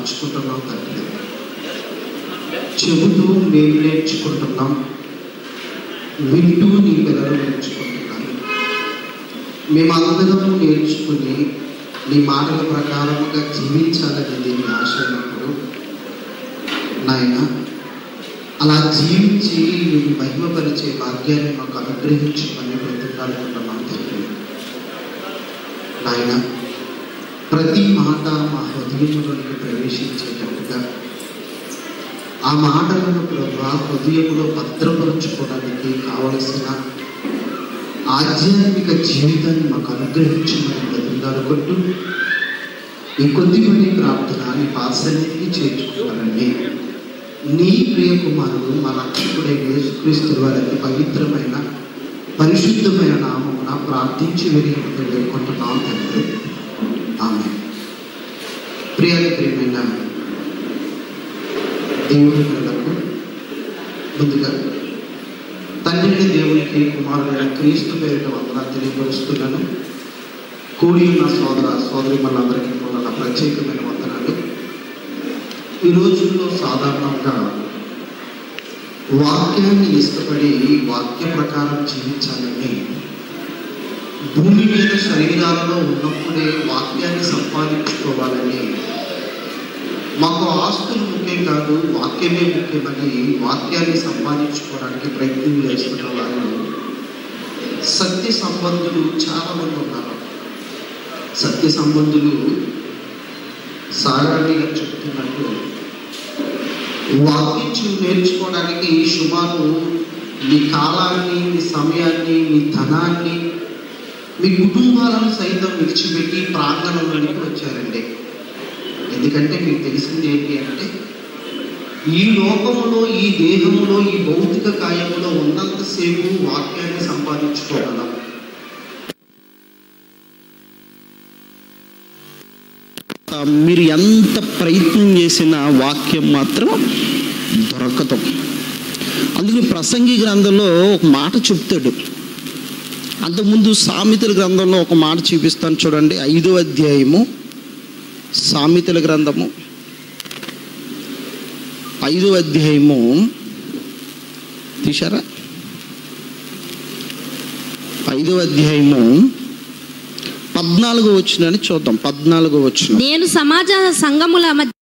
పంచుకుంటున్నాం తండ్రి చెబుతూ మేము నేర్చుకుంటున్నాం వింటూ నీ పిల్లలు నేర్చుకుంటున్నారు మేమందరము నేర్చుకుని నీ మాటల ప్రకారముగా జీవించాలని దీన్ని ఆశయినప్పుడు నాయన అలా జీవించి నేను మహిమపరిచే భాగ్యాన్ని మాకు అనుగ్రహించమని బ్రతికాడుకుంటున్నాం తండ్రి నాయన ప్రతి మాట మా హృదయంలోనికి ప్రవేశించేటట్టుగా ఆ మాటలను ప్రభా హృదయంలో భద్రపరుచుకోవడానికి కావలసిన ఆధ్యాత్మిక జీవితాన్ని మాకు అనుగ్రహించమని బ్రతికాడుకుంటూ ఈ కొద్దిమంది ప్రార్థన నీ పాసన్నిధికి చేర్చుకున్నారండి నీ ప్రియ కుమారుడు మా రక్షకుడైన యేసుక్రీస్తు వారికి పవిత్రమైన పరిశుద్ధమైన నామమున ప్రార్థించి వినియోగం వేడుకుంటున్నాం తండ్రి ఆమె ప్రియాది ప్రియమైన దేవుని పిల్లలకు ముందుగా తండ్రిని దేవునికి కుమారుడైన క్రీస్తు పేరిట వందన తెలియపరుస్తున్నాను కూడి ఉన్న సోదర సోదరి మనందరికీ కూడా నా ప్రత్యేకమైన వందనాలు ఈ రోజుల్లో సాధారణంగా వాక్యాన్ని ఇష్టపడి వాక్య ప్రకారం జీవించాలని భూమి మీద శరీరాలలో ఉన్నప్పుడే వాక్యాన్ని సంపాదించుకోవాలని మాకు ఆస్తులు ముఖ్యం కాదు వాక్యమే ముఖ్యమని వాక్యాన్ని సంపాదించుకోవడానికి ప్రయత్నం చేస్తున్న వాళ్ళు సత్య సంబంధులు చాలా మంది ఉన్నారు సత్య సంబంధులు సారాణిగా చెప్తున్నట్టు వాక్యం నేర్చుకోవడానికి సుమారు మీ కాలాన్ని మీ సమయాన్ని మీ ధనాన్ని మీ కుటుంబాలను సైతం విడిచిపెట్టి ప్రాంగణంలోనికి వచ్చారండి ఎందుకంటే మీకు తెలిసింది ఏంటి అంటే ఈ లోకములో ఈ దేహములో ఈ భౌతిక కాయములో ఉన్నంతసేపు వాక్యాన్ని సంపాదించుకోగలం మీరు ఎంత ప్రయత్నం చేసిన వాక్యం మాత్రం దొరకదు అందుకని ప్రసంగి గ్రంథంలో ఒక మాట చెప్తాడు అంతకుముందు సామెతల గ్రంథంలో ఒక మాట చూపిస్తాను చూడండి ఐదో అధ్యాయము సామెతల గ్రంథము ఐదో అధ్యాయము తీశారా ఐదో అధ్యాయము పద్నాలుగో వచ్చిన చూద్దాం పద్నాలుగో వచ్చిన నేను సమాజ సంఘముల మధ్య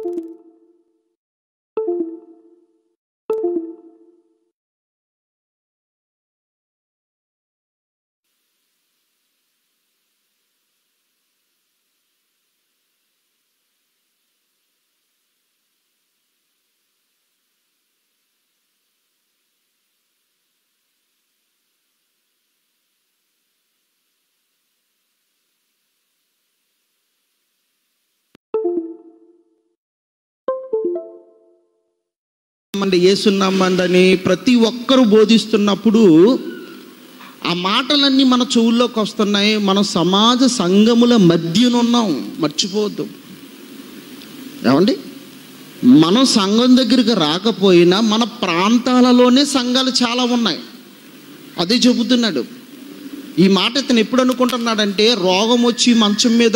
అంటే ఏసున్నామండని ప్రతి ఒక్కరు బోధిస్తున్నప్పుడు ఆ మాటలన్నీ మన చెవుల్లోకి వస్తున్నాయి మనం సమాజ సంఘముల మధ్యనున్నాం మర్చిపోవద్దు ఏమండి మనం సంఘం దగ్గరికి రాకపోయినా మన ప్రాంతాలలోనే సంఘాలు చాలా ఉన్నాయి అదే చెబుతున్నాడు ఈ మాట ఇతను ఎప్పుడు అనుకుంటున్నాడంటే రోగం వచ్చి మంచం మీద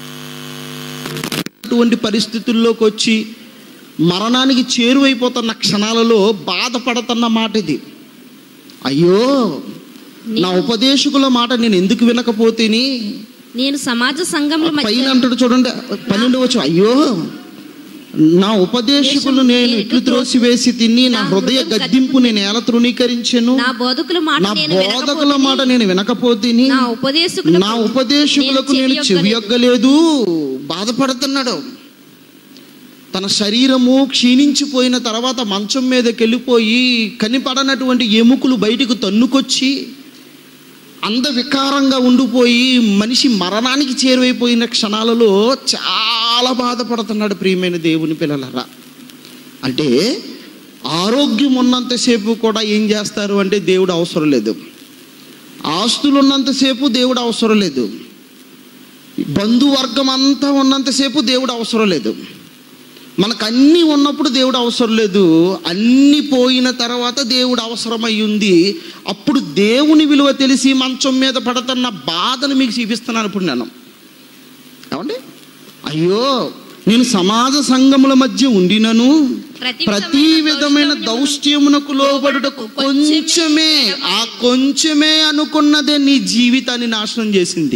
అటువంటి పరిస్థితుల్లోకి వచ్చి మరణానికి చేరువైపోతున్న క్షణాలలో బాధపడుతున్న మాట ఇది అయ్యో నా ఉపదేశకుల మాట నేను ఎందుకు వినకపోతేని నేను సమాజ సంఘముల పైన మధ్య అంటాడు చూడండి పన్నెండు వచ్చు అయ్యో నా ఉపదేశకులు నేను ఇట్లు త్రోసివేసి తిని నా హృదయ గద్దింపు నేను ఎలా తృణీకరించాను నా బోధకుల మాట నా నేను బోధకుల మాట వినకపోతిని. నేను వినకపోతేని నా ఉపదేశకులకు నా ఉపదేశకులకు నేను చెవి చెవి యొక్కలేదు. యొక్కలేదు బాధపడుతున్నాడు తన శరీరము క్షీణించిపోయిన తర్వాత మంచం మీదకి వెళ్ళిపోయి కనిపడనటువంటి ఎముకలు బయటకు తన్నుకొచ్చి అందవికారంగా ఉండిపోయి మనిషి మరణానికి చేరువైపోయిన క్షణాలలో చాలా బాధపడుతున్నాడు ప్రియమైన దేవుని పిల్లలరా అంటే ఆరోగ్యం ఉన్నంతసేపు కూడా ఏం చేస్తారు అంటే దేవుడు అవసరం లేదు ఆస్తులు ఉన్నంతసేపు దేవుడు అవసరం లేదు బంధువర్గం అంతా ఉన్నంతసేపు దేవుడు అవసరం లేదు మనకు అన్నీ ఉన్నప్పుడు దేవుడు అవసరం లేదు అన్నీ పోయిన తర్వాత దేవుడు అవసరమై ఉంది అప్పుడు దేవుని విలువ తెలిసి మంచం మీద పడుతున్న బాధను మీకు చూపిస్తున్నాను ఇప్పుడు నేను ఏమండి అయ్యో నేను సమాజ సంఘముల మధ్య ఉండినను ప్రతి ప్రతి విధమైన దౌష్ట్యమునకు లోబడుటకు కొంచెమే ఆ కొంచెమే అనుకున్నదే నీ జీవితాన్ని నాశనం చేసింది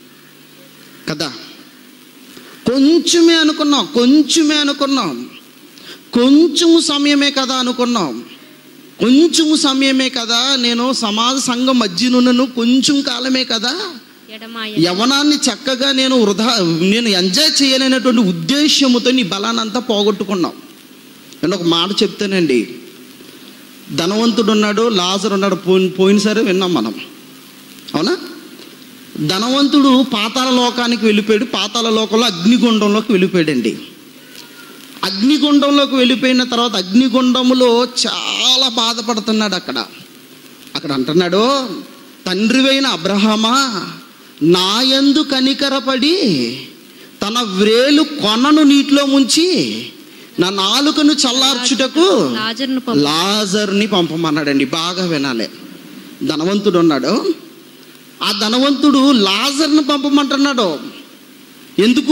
కదా కొంచెమే అనుకున్నాం కొంచెమే అనుకున్నాం కొంచెము సమయమే కదా అనుకున్నాం కొంచెము సమయమే కదా నేను సమాజ సంఘం మధ్యనున్నను కొంచెం కాలమే కదా ఎడమాయ యవనాన్ని చక్కగా నేను వృధా నేను ఎంజాయ్ చేయలేనటువంటి ఉద్దేశ్యముతో నీ బలానంతా పోగొట్టుకున్నాం నేను ఒక మాట చెప్తానండి ధనవంతుడు ఉన్నాడు లాజర్ ఉన్నాడు పోయిన పోయినసారి విన్నాం మనం అవునా ధనవంతుడు పాతాల లోకానికి వెళ్ళిపోయాడు పాతాల లోకంలో అగ్నిగుండంలోకి వెళ్ళిపోయాడండి అగ్నిగుండంలోకి వెళ్ళిపోయిన తర్వాత అగ్నిగుండములో చాలా బాధపడుతున్నాడు అక్కడ అక్కడ అంటున్నాడు తండ్రివైన అబ్రహమా నాయందు కనికరపడి తన వ్రేలు కొనను నీటిలో ముంచి నా నాలుకను చల్లార్చుటకు లాజర్ను పంపు. లాజర్ని పంపమన్నాడండి బాగా వినాలి ధనవంతుడు ఉన్నాడు ఆ ధనవంతుడు లాజర్ని పంపమంటున్నాడు ఎందుకు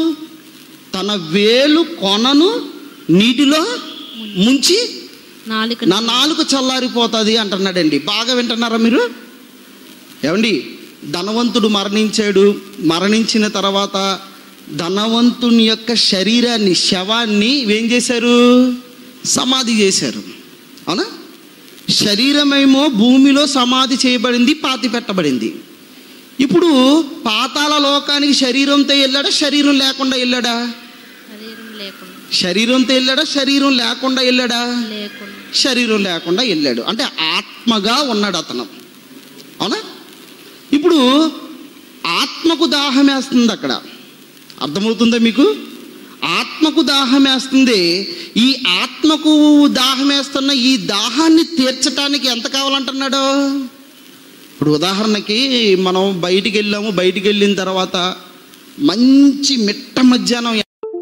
తన వేలు కొనను నీటిలో ముంచి నాలుక నా నాలుక చల్లారిపోతుంది అంటున్నాడండి బాగా వింటున్నారా మీరు ఏమండి ధనవంతుడు మరణించాడు మరణించిన తర్వాత ధనవంతుని యొక్క శరీరాన్ని శవాన్ని ఏం చేశారు సమాధి చేశారు అవునా శరీరమేమో భూమిలో సమాధి చేయబడింది పాతి పెట్టబడింది ఇప్పుడు పాతాల లోకానికి శరీరంతో వెళ్ళాడా శరీరం లేకుండా వెళ్ళాడా శరీరం లేకుండా శరీరంతో వెళ్ళాడా శరీరం లేకుండా వెళ్ళాడా లేకుండా శరీరం లేకుండా వెళ్ళాడు అంటే ఆత్మగా ఉన్నాడు అతను అవునా ఇప్పుడు ఆత్మకు దాహం వేస్తుంది అక్కడ అర్థమవుతుందా మీకు ఆత్మకు దాహం వేస్తుంది ఈ ఆత్మకు దాహం వేస్తున్న ఈ దాహాన్ని తీర్చడానికి ఎంత కావాలంటున్నాడు ఇప్పుడు ఉదాహరణకి మనం బయటికి వెళ్ళాము బయటికి వెళ్ళిన తర్వాత మంచి మిట్ట మధ్యాహ్నం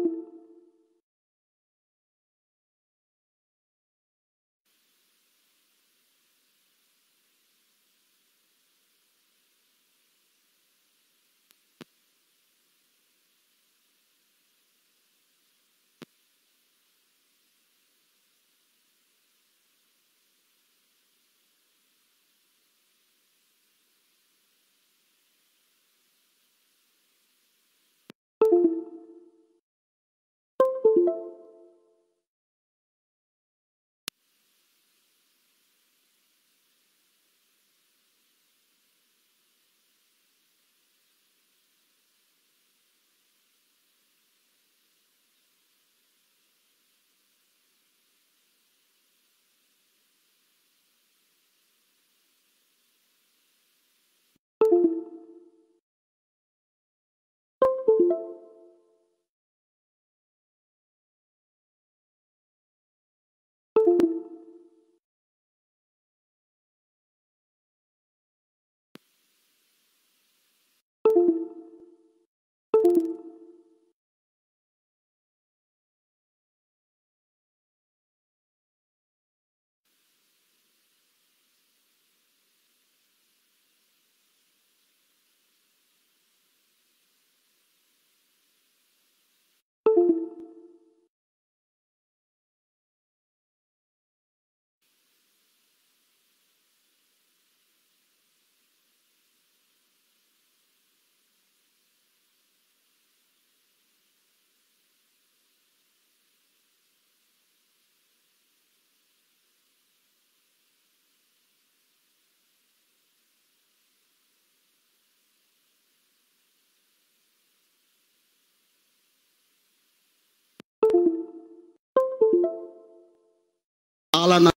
చాలా నా-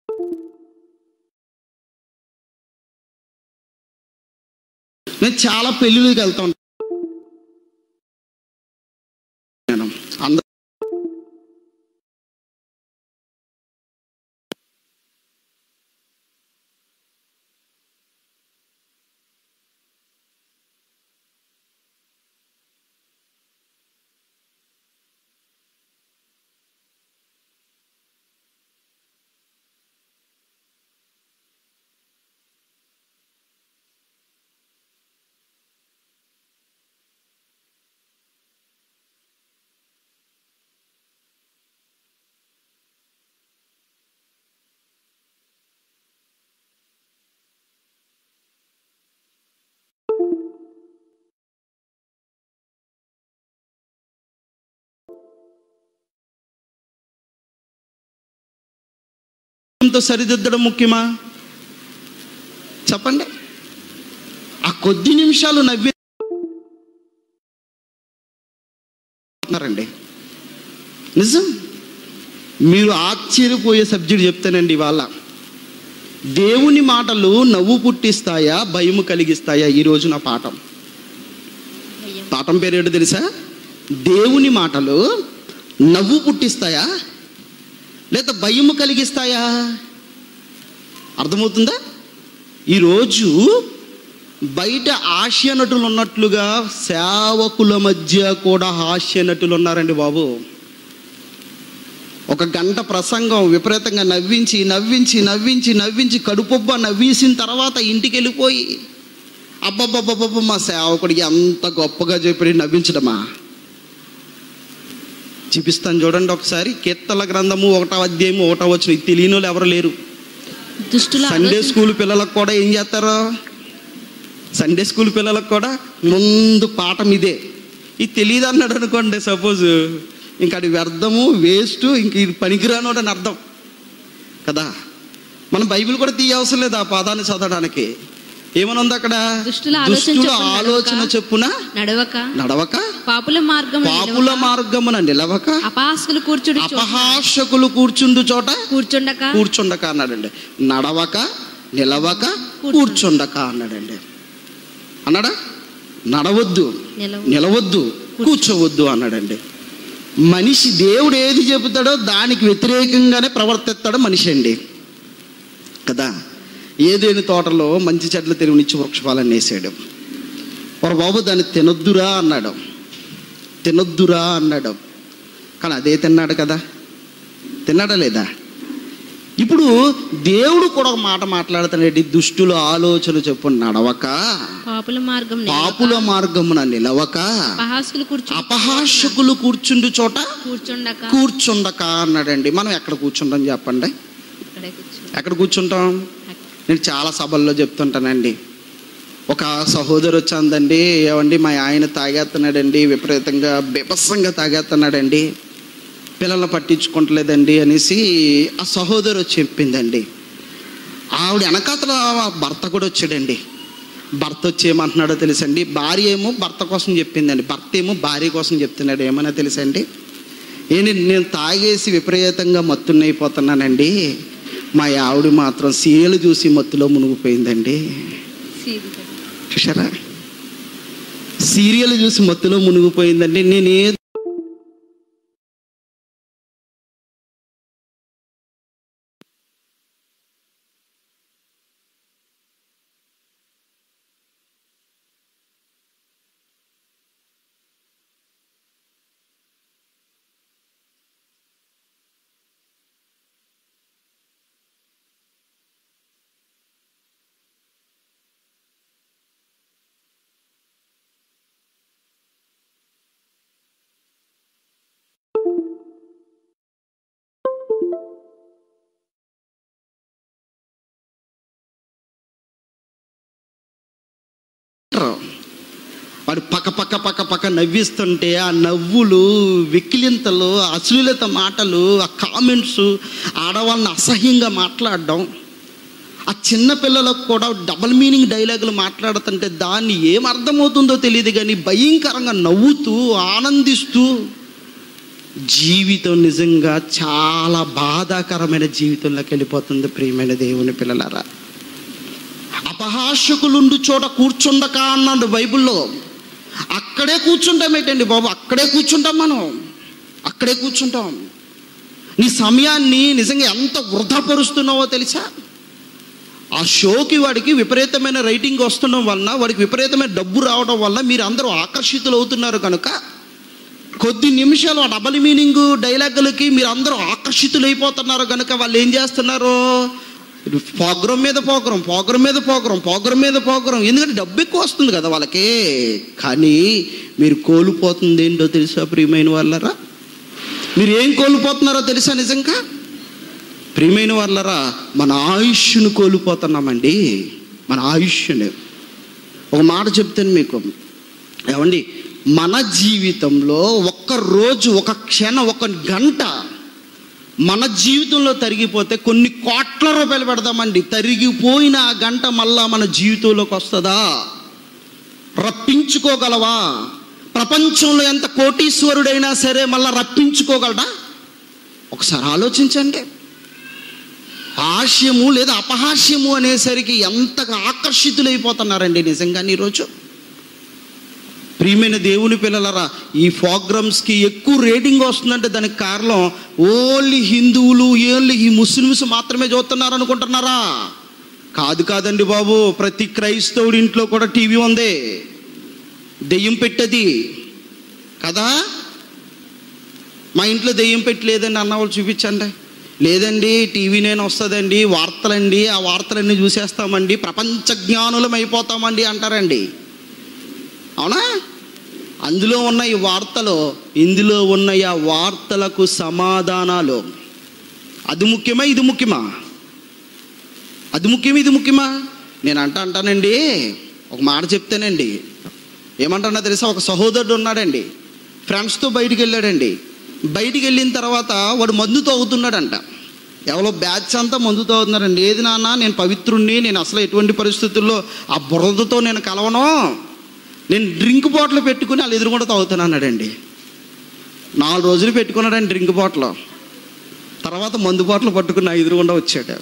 నేను చాలా పెళ్ళిళ్ళకి వెళ్తా ఉంటాను నేను అందరూ తో సరిదిద్దడం ముఖ్యమా చెప్పండి ఆ కొద్ది నిమిషాలు నవ్వి అంటున్నారండి నిజం మీరు ఆశ్చర్యపోయే సబ్జెక్ట్ చెప్తానండి ఇవాళ దేవుని మాటలు నవ్వు పుట్టిస్తాయా భయము కలిగిస్తాయా ఈ రోజు నా పాఠం భయం పాఠం పేరు ఏంటో తెలుసా దేవుని మాటలు నవ్వు పుట్టిస్తాయా లేదా భయము కలిగిస్తాయా అర్థమవుతుందా ఈరోజు బయట హాస్య నటులు ఉన్నట్లుగా సేవకుల మధ్య కూడా హాస్య నటులు ఉన్నారండి బాబు ఒక గంట ప్రసంగం విపరీతంగా నవ్వించి నవ్వించి నవ్వించి నవ్వించి కడుపొబ్బ నవ్వేసిన తర్వాత ఇంటికి వెళ్ళిపోయి అబ్బబ్బబ్బబ్బబ్బ మా సేవకుడికి అంత గొప్పగా చెప్పి నవ్వించడమా చూపిస్తాను చూడండి ఒకసారి కీర్తన గ్రంథము ఒకటో అధ్యాయము ఒకటో వచ్చిన ఇది తెలియని వాళ్ళు ఎవరు లేరు దుష్టుల సండే ఆలోచన- స్కూల్ పిల్లలకు కూడా ఏం చేస్తారు సండే స్కూల్ పిల్లలకు కూడా ముందు పాఠం ఇదే ఇది తెలియదు అన్నాడు అనుకోండి సపోజ్ ఇంకా అది వ్యర్థము వేస్ట్ ఇంక ఇది పనికిరాను అని అర్థం కదా మనం బైబిల్ కూడా తీయ అవసరం లేదు ఆ పదాన్ని చదవడానికి ఏమని ఉంది అక్కడ దుష్టుల ఆలోచన దుష్టుల చొప్పున ఆలోచన నడవక, చెప్పున నడవక నడవక పాపుల మార్గం పాపుల మార్గమున నిలవక అపాసులు కూర్చుడి చోట అపహాసకులు కూర్చుండు చోట కూర్చుండక కూర్చుండక అన్నాడండి నడవక నిలవక కూర్చుండక అన్నాడండి అన్నాడా నడవద్దు నిలవ నిలవద్దు కూర్చోవద్దు అన్నాడండి మనిషి దేవుడు ఏది చెబుతాడో దానికి వ్యతిరేకంగానే ప్రవర్తిస్తాడు మనిషి అండి కదా ఏదేని తోటలో మంచి చెట్లు తెరువునిచ్చి వృక్షఫలాన్ని వేసాడు వారు బాబు దాన్ని తినొద్దురా అన్నాడు తినొద్దురా అన్నాడు కానీ అదే తిన్నాడు కదా తిన్నాడా లేదా ఇప్పుడు దేవుడు కూడా ఒక మాట మాట్లాడుతున్నాడు దుష్టుల ఆలోచన చెప్పు నడవక పాపుల మార్గం పాపుల మార్గమున నిలవక అపహాసులు కూర్చు అపహాసకులు కూర్చుండు చోట కూర్చుండక కూర్చుండక అన్నాడండి మనం ఎక్కడ కూర్చుంటాం చెప్పండి ఇక్కడే కూర్చో ఎక్కడ కూర్చుంటాం నేను చాలా సభల్లో చెప్తుంటానండి ఒక సహోదరు వచ్చిందండి ఏమండి మా ఆయన తాగేస్తున్నాడండి విపరీతంగా బీభత్సంగా తాగేస్తున్నాడండి పిల్లల్ని పట్టించుకుంటలేదండి అనేసి ఆ సహోదరు వచ్చి చెప్పిందండి ఆవిడ వెనకాతల భర్త కూడా వచ్చాడండి భర్త వచ్చి ఏమంటున్నాడో తెలుసండి భార్య ఏమో భర్త కోసం చెప్పిందండి భర్త ఏమో భార్య కోసం చెప్తున్నాడు ఏమన్నా తెలుసండి ఏంటి నేను తాగేసి విపరీతంగా మత్తున్నైపోతున్నానండి మా ఆవిడ మాత్రం సీరియల్ చూసి మత్తులో మునిగిపోయిందండి చూసారా సీరియల్ చూసి మత్తులో మునిగిపోయిందండి నేను ఏ వాడు పక్క పక్క పక్క పక్క నవ్విస్తుంటే ఆ నవ్వులు వెక్కిలింతలు అశ్లీలత మాటలు ఆ కామెంట్స్ ఆడవాళ్ళని అసహ్యంగా మాట్లాడడం ఆ చిన్న పిల్లలకు కూడా డబల్ మీనింగ్ డైలాగులు మాట్లాడుతుంటే దాన్ని ఏం అర్థమవుతుందో తెలియదు కానీ భయంకరంగా నవ్వుతూ ఆనందిస్తూ జీవితం నిజంగా చాలా బాధాకరమైన జీవితంలోకి వెళ్ళిపోతుంది ప్రియమైన దేవుని పిల్లలారా అపహాసకులుండు చోట కూర్చుండక అన్నాడు బైబిల్లో అక్కడే కూర్చుంటాం ఏంటండి బాబు అక్కడే కూర్చుంటాం మనం అక్కడే కూర్చుంటాం నీ సమయాన్ని నిజంగా ఎంత వృధాపరుస్తున్నావో తెలుసా ఆ షోకి వాడికి విపరీతమైన రైటింగ్ వస్తుండడం వలన వాడికి విపరీతమైన డబ్బు రావడం వల్ల మీరు అందరూ ఆకర్షితులు అవుతున్నారు కనుక కొద్ది నిమిషాలు ఆ డబల్ మీనింగ్ డైలాగులకి మీరు అందరూ ఆకర్షితులైపోతున్నారు కనుక వాళ్ళు ఏం చేస్తున్నారు పోగ్రం మీద పోగ్రం పోగ్రం మీద పోగ్రం పోగ్రం మీద పోగ్రం ఎందుకంటే డబ్బు ఎక్కువ వస్తుంది కదా వాళ్ళకి కానీ మీరు కోల్పోతుంది ఏంటో తెలుసా ప్రియమైన వాళ్ళరా మీరు ఏం కోల్పోతున్నారో తెలుసా నిజంగా ప్రియమైన వాళ్ళరా మన ఆయుష్ను కోల్పోతున్నామండి మన ఆయుష్ని ఒక మాట చెప్తాను మీకు ఏమండి మన జీవితంలో ఒక్క రోజు ఒక క్షణం ఒక గంట మన జీవితంలో తరిగిపోతే కొన్ని కోట్ల రూపాయలు పెడదామండి తరిగిపోయిన ఆ గంట మళ్ళా మన జీవితంలోకి వస్తుందా రప్పించుకోగలవా ప్రపంచంలో ఎంత కోటీశ్వరుడైనా సరే మళ్ళా రప్పించుకోగలడా ఒకసారి ఆలోచించండి హాస్యము లేదా అపహాస్యము అనేసరికి ఎంతగా ఆకర్షితులైపోతున్నారండి నిజంగా ఈరోజు ప్రియమైన దేవుని పిల్లలరా ఈ ప్రోగ్రామ్స్కి ఎక్కువ రేటింగ్ వస్తుందంటే దానికి కారణం ఓన్లీ హిందువులు ఓన్లీ ఈ ముస్లిమ్స్ మాత్రమే చూస్తున్నారు అనుకుంటున్నారా కాదు కాదండి బాబు ప్రతి క్రైస్తవుడి ఇంట్లో కూడా టీవీ ఉంది దెయ్యం పెట్టది కదా మా ఇంట్లో దెయ్యం పెట్టి లేదండి అన్న వాళ్ళు చూపించండి లేదండి టీవీ నేను వస్తుందండి వార్తలండి ఆ వార్తలన్నీ చూసేస్తామండి ప్రపంచ జ్ఞానులం అయిపోతామండి అంటారండి అవునా అందులో ఉన్న ఈ వార్తలు ఇందులో ఉన్న ఆ వార్తలకు సమాధానాలు అది ముఖ్యమా ఇది ముఖ్యమా అది ముఖ్యమా ఇది ముఖ్యమా నేను అంట అంటానండి ఒక మాట చెప్తానండి ఏమంటున్నా తెలుసా ఒక సహోదరుడు ఉన్నాడండి ఫ్రెండ్స్తో బయటికి వెళ్ళాడండి బయటికి వెళ్ళిన తర్వాత వాడు మందు తాగుతున్నాడంట ఎవరో బ్యాచ్ అంతా మందు తాగుతున్నారండి ఏది నాన్న నేను పవిత్రుణ్ణి నేను అసలు ఎటువంటి పరిస్థితుల్లో ఆ బురదతో నేను కలవను నేను డ్రింక్ బాటిల్ పెట్టుకుని వాళ్ళు ఎదురుగుండా తాగుతాను అన్నాడండి నాలుగు రోజులు పెట్టుకున్నాడండి డ్రింక్ బాటిల్ తర్వాత మందు బాటిల్ పట్టుకుని నా ఎదురుగుండా వచ్చాడు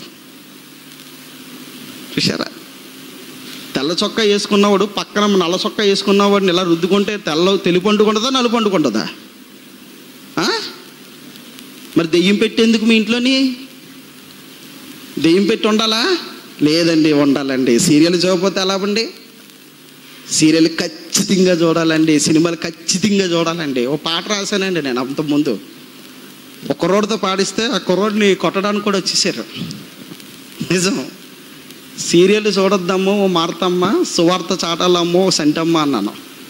చూసారా తెల్ల చొక్కా వేసుకున్నవాడు పక్కన నల్ల చొక్కా వేసుకున్నవాడిని ఇలా రుద్దుకుంటే తెల్ల తెలుపు అంటుకుంటుందా నలుపు అంటుకుంటుందా ఆ? మరి దెయ్యం పెట్టేందుకు మీ ఇంట్లోని దెయ్యం పెట్టి ఉండాలా లేదండి ఉండాలండి సీరియల్ చూడకపోతే ఎలా అండి సీరియల్ ఖచ్చితంగా చూడాలండి సినిమాలు ఖచ్చితంగా చూడాలండి ఓ పాట రాశానండి నేను అంత ముందు ఒక కుర్రోడితో పాడిస్తే ఆ కుర్రోడిని కొట్టడానికి కూడా వచ్చేసారు నిజం సీరియల్ చూడొద్దమ్మో ఓ మారతమ్మ సువార్త చాటాలమ్మో ఓ సంటమ్మ అన్నాను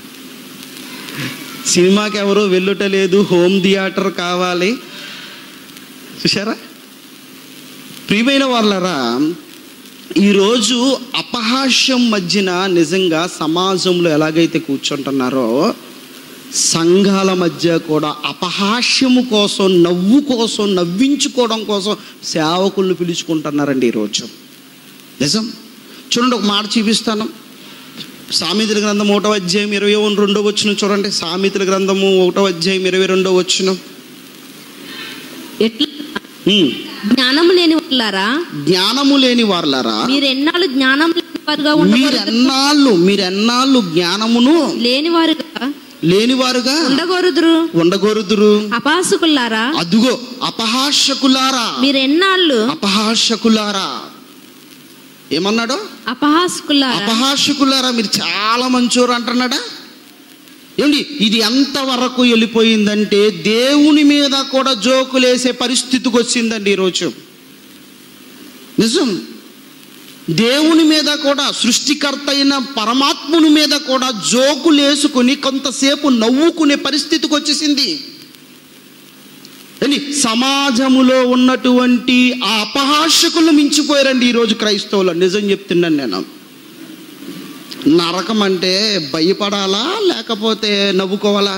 సినిమాకి ఎవరు వెళ్ళుట లేదు హోమ్ థియేటర్ కావాలి చూసారా ప్రియమైన వాళ్ళరా ఈరోజు అపహాస్యం మధ్యన నిజంగా సమాజంలో ఎలాగైతే కూర్చుంటున్నారో సంఘాల మధ్య కూడా అపహాస్యము కోసం నవ్వు కోసం నవ్వించుకోవడం కోసం సేవకులను పిలుచుకుంటున్నారండి ఈరోజు నిజం చూడండి ఒక మాట చూపిస్తాను సామెతల గ్రంథం ఒకటో అధ్యాయం ఇరవై రెండో వచ్చిన చూడండి సామెతల గ్రంథము ఒకటో అధ్యాయం ఇరవై రెండో వచ్చిన ఎట్లా జ్ఞానము లేని వాళ్ళారా జ్ఞానము లేని వారులారా మీరు ఎన్నాళ్ళు జ్ఞానం లేని వారుగా ఉండకూడదు మీరెన్నాళ్ళు మీరెన్నాళ్ళు జ్ఞానమును లేని వారుగా లేనివారుగా ఉండకూడదురు ఉండగోరుదురు అపాసుకులారా అదుగో అపహాసకులారా మీరు ఎన్నాళ్ళు అపహాసకులారా ఏమన్నాడు అపహాసుకులారా అపహాసకులారా మీరు చాలా మంచోరు అంటున్నాడా ఏమండి ఇది ఎంతవరకు వెళ్ళిపోయిందంటే దేవుని మీద కూడా జోకులేసే పరిస్థితికి వచ్చిందండి ఈరోజు నిజం దేవుని మీద కూడా సృష్టికర్త అయిన పరమాత్ముని మీద కూడా జోకులేసుకుని కొంతసేపు నవ్వుకునే పరిస్థితికి వచ్చేసింది అని సమాజములో ఉన్నటువంటి ఆ అపహాసకులు మించిపోయారండి ఈరోజు క్రైస్తవులు నిజం చెప్తున్నాను నేను నరకం అంటే భయపడాలా లేకపోతే నవ్వుకోవాలా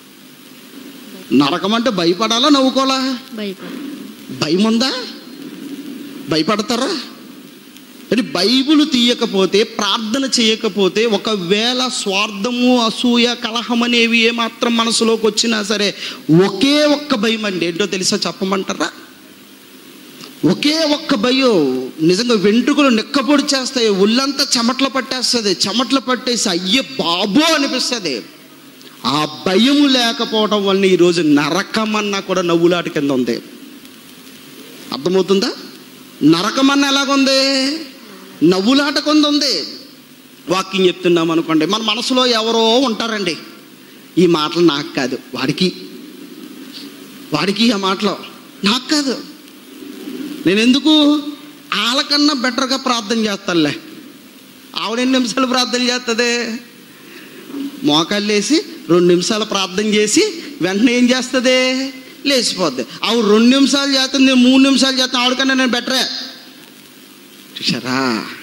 నరకం అంటే భయపడాలా నవ్వుకోవాలా భయపడు భయం ఉందా భయపడతారా అని బైబిల్ తీయకపోతే ప్రార్థన చేయకపోతే ఒకవేళ స్వార్థము అసూయ కలహం అనేవి ఏమాత్రం మనసులోకి వచ్చినా సరే ఒకే ఒక్క భయం అండి ఏంటో తెలుసా చెప్పమంటారా ఒకే ఒక్క భయం నిజంగా వెంట్రుకలు నెక్కపొడి చేస్తాయి ఒళ్ళంతా చెమట్లు పట్టేస్తుంది చెమట్లు పట్టేసి అయ్యే బాబు అనిపిస్తుంది ఆ భయము లేకపోవడం వల్ల ఈరోజు నరకమన్నా కూడా నవ్వులాట కింద ఉంది అర్థమవుతుందా నరకమన్నా ఎలాగుంది నవ్వులాట కింద ఉంది వాక్యం చెప్తున్నాం అనుకోండి మన మనసులో ఎవరో ఉంటారండి ఈ మాటలు నాకు కాదు వాడికి వాడికి ఆ మాటలు నాకు కాదు నేను ఎందుకు వాళ్ళకన్నా బెటర్గా ప్రార్థన చేస్తానులే ఆవిడ ఎన్ని నిమిషాలు ప్రార్థన చేస్తుంది మోకాళ్ళు వేసి రెండు నిమిషాలు ప్రార్థన చేసి వెంటనే ఏం చేస్తుంది లేచిపోద్ది ఆవిడ రెండు నిమిషాలు చేస్తుంది నేను మూడు నిమిషాలు చేస్తాను ఆవిడకన్నా నేను బెటరే చూసారా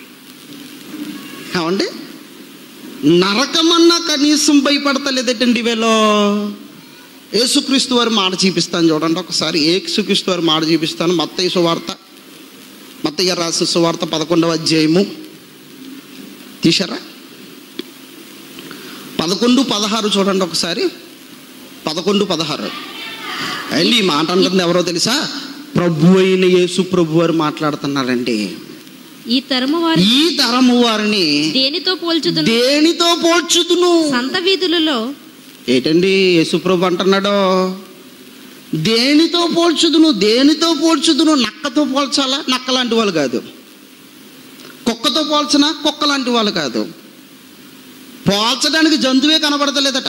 ఏమండి నరకమన్నా కనీసం భయపడతలేదటండి వీళ్ళు యేసుక్రీస్తు వారి మాట చూపిస్తాను చూడండి ఒకసారి యేసుక్రీస్తు వారి మాట చూపిస్తాను మత్తయ్య సువార్త మత్తయ్య గారు రాసిన సువార్త పదకొండవ అధ్యాయము తీశారా పదకొండు పదహారు చూడండి ఒకసారి పదకొండు పదహారు అండి ఈ మాట అంటుంది ఎవరో తెలుసా ప్రభు అయిన యేసు ప్రభు వారు మాట్లాడుతున్నారండి ఈ తరము వారి ఈ తరము వారిని దేనితో పోల్చుదును దేనితో పోల్చుదును సంత వీధులలో ఏంటండి యేసుప్రభు అంటున్నాడో దేనితో పోల్చుదును దేనితో పోల్చుదును నక్కతో పోల్చాలా నక్క లాంటి వాళ్ళు కాదు కుక్కతో పోల్చనా కుక్క లాంటి వాళ్ళు కాదు పోల్చడానికి జంతువే కనబడతలేదట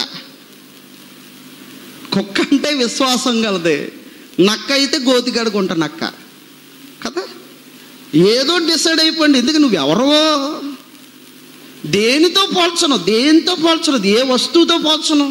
కుక్క అంటే విశ్వాసం కలదే నక్క అయితే గోతిగడుకుంట నక్క కదా ఏదో డిసైడ్ అయిపోయింది ఎందుకు నువ్వు ఎవరో దేనితో పోల్చను దేనితో పోల్చను ఏ వస్తువుతో పోల్చను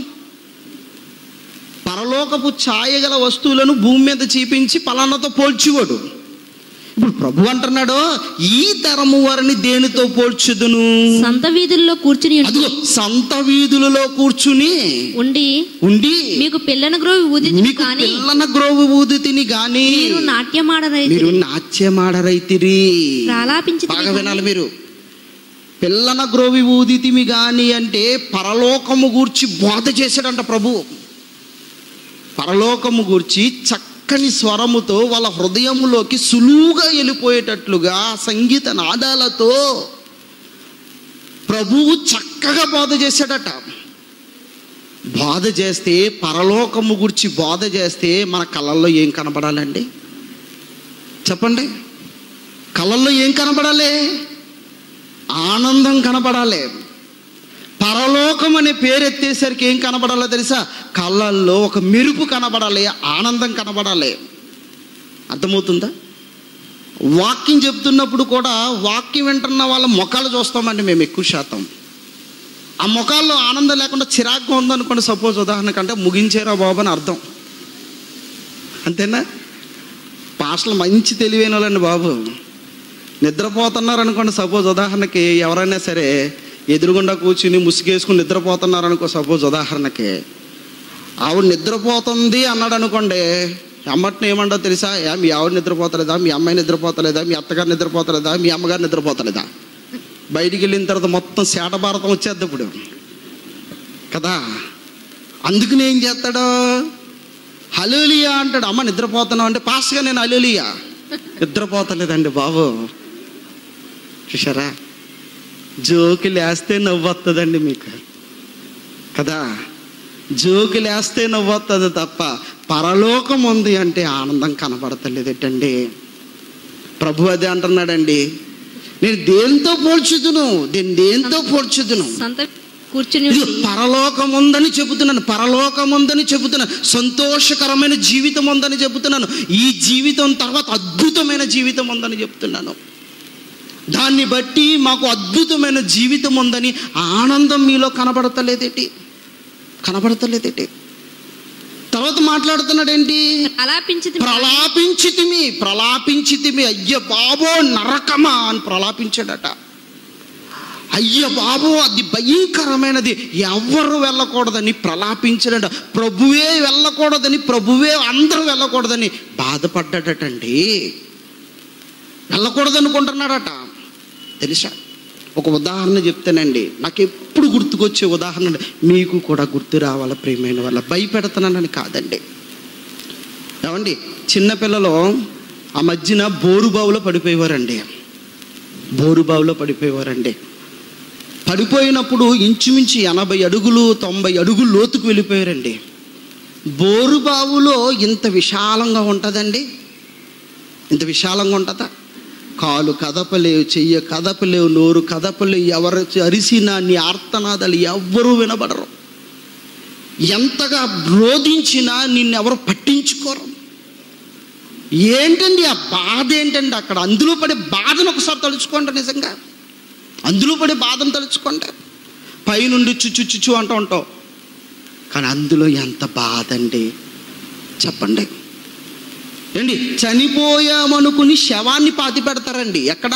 పరలోకపు ఛాయ గల వస్తువులను భూమి మీద చూపించి పలానాతో పోల్చివాడు ఇప్పుడు ప్రభు అంటున్నాడు ఈ తరము వారిని దేనితో పోల్చుదును సంత వీధుల్లో కూర్చుని అదిగో సంత వీధులలో కూర్చుని ఉండి ఉండి మీకు పిల్లని గ్రోవి ఊది మీకు కానీ పిల్లన గ్రోవు ఊదితిని గాని మీరు నాట్యమాడరైతే మీరు నాట్యమాడరైతిరి ప్రలాపించి బాగా వినాలి మీరు పిల్లన గ్రోవి ఊదితిమి గాని అంటే పరలోకము గూర్చి బోధ చేశాడంట ప్రభు పరలోకము గూర్చి చక్కని స్వరముతో వాళ్ళ హృదయములోకి సులువుగా వెళ్ళిపోయేటట్లుగా సంగీత నాదాలతో ప్రభువు చక్కగా బోధ చేశాడట బోధ చేస్తే పరలోకము గురించి బోధ చేస్తే మన కళ్ళల్లో ఏం కనబడాలండి చెప్పండి కళ్ళల్లో ఏం కనబడాలి ఆనందం కనబడాలి పరలోకం అనే పేరు ఎత్తేసరికి ఏం కనబడాలో తెలుసా కళ్ళల్లో ఒక మెరుపు కనబడాలి ఆనందం కనబడాలి అర్థమవుతుందా వాక్యం చెప్తున్నప్పుడు కూడా వాక్యం వింటున్న వాళ్ళ ముఖాలు చూస్తామండి మేము ఎక్కువ శాతం ఆ ముఖాల్లో ఆనందం లేకుండా చిరాకుగా ఉందనుకోండి సపోజ్ ఉదాహరణకంటే ముగించేరా బాబు అని అర్థం అంతేనా పాటలు మంచి తెలివైన వాళ్ళండి బాబు నిద్రపోతున్నారు అనుకోండి సపోజ్ ఉదాహరణకి ఎవరైనా సరే ఎదురుగుండా కూర్చుని ముసుగేసుకుని నిద్రపోతున్నారు అనుకో సపోజ్ ఉదాహరణకి ఆవిడ నిద్రపోతుంది అన్నాడు అనుకోండి అమ్మటిని ఏమండో తెలుసా ఏ మీ ఆవిడ నిద్రపోతలేదా మీ అమ్మాయి నిద్రపోతలేదా మీ అత్తగారు నిద్రపోతలేదా మీ అమ్మగారు నిద్రపోతలేదా బయటికి వెళ్ళిన తర్వాత మొత్తం శాట భారతం వచ్చేద్ది ఇప్పుడు కదా అందుకని ఏం చేస్తాడు హలోలియా అంటాడు అమ్మ నిద్రపోతున్నావు అంటే పాస్గా నేను హలోలియా నిద్రపోతలేదండి బాబు చూసారా జోకులు వేస్తే నవ్వొస్తుందండి మీకు కదా జోకులు వేస్తే నవ్వొస్తుంది తప్ప పరలోకం ఉంది అంటే ఆనందం కనబడతలేదేటండి ప్రభు అదే అంటున్నాడండి నేను దేంతో పోల్చుదును నేను దేంతో పోల్చుదును సంత కూర్చుని ఇది ఉండి పరలోకం ఉందని చెబుతున్నాను పరలోకం ఉందని చెబుతున్నాను సంతోషకరమైన జీవితం ఉందని చెబుతున్నాను ఈ జీవితం తర్వాత అద్భుతమైన జీవితం ఉందని చెప్తున్నాను దాన్ని బట్టి మాకు అద్భుతమైన జీవితం ఉందని ఆనందం మీలో కనబడతలేదేటి కనబడతలేదేటి తర్వాత మాట్లాడుతున్నాడేంటి అలాపించింది ప్రలాపించితిమి ప్రలాపించితిమి అయ్య బాబో నరకమా అని ప్రలాపించాడట అయ్య బాబో అది భయంకరమైనది ఎవరు వెళ్ళకూడదని ప్రలాపించాడట ప్రభువే వెళ్ళకూడదని ప్రభువే అందరూ వెళ్ళకూడదని బాధపడ్డాడటండి వెళ్ళకూడదనుకుంటున్నాడట తెలుసా ఒక ఉదాహరణ చెప్తానండి నాకు ఎప్పుడు గుర్తుకొచ్చే ఉదాహరణ అండి. మీకు కూడా గుర్తు రావాల ప్రియమైన వాళ్ళ భయపెడుతున్నానని కాదండి ఏమండి చిన్నపిల్లలు ఆ మధ్యన బోరుబావులో పడిపోయేవారండి బోరుబావులో పడిపోయేవారండి పడిపోయినప్పుడు ఇంచుమించు ఎనభై అడుగులు తొంభై అడుగులు లోతుకు వెళ్ళిపోయారండి బోరుబావులో ఇంత విశాలంగా ఉంటుందండి ఇంత విశాలంగా ఉంటుందా కాలు కదపలేవు చెయ్య కదపలేవు నోరు కదపలేవు ఎవరు అరిసినా నీ ఆర్తనాదాలు ఎవ్వరూ వినబడరు ఎంతగా రోధించినా నిన్నెవరు పట్టించుకోరు ఏంటండి ఆ బాధ ఏంటండి అక్కడ అందులో పడే బాధను ఒకసారి తలుచుకోండి నిజంగా అందులో పడే బాధను తలుచుకోండి పైనుండి చుచ్చు చుచ్చు అంటూ ఉంటావు కానీ అందులో ఎంత బాధ అండి చెప్పండి ఏంటి చనిపోయామనుకుని శవాన్ని పాతి పెడతారండి ఎక్కడా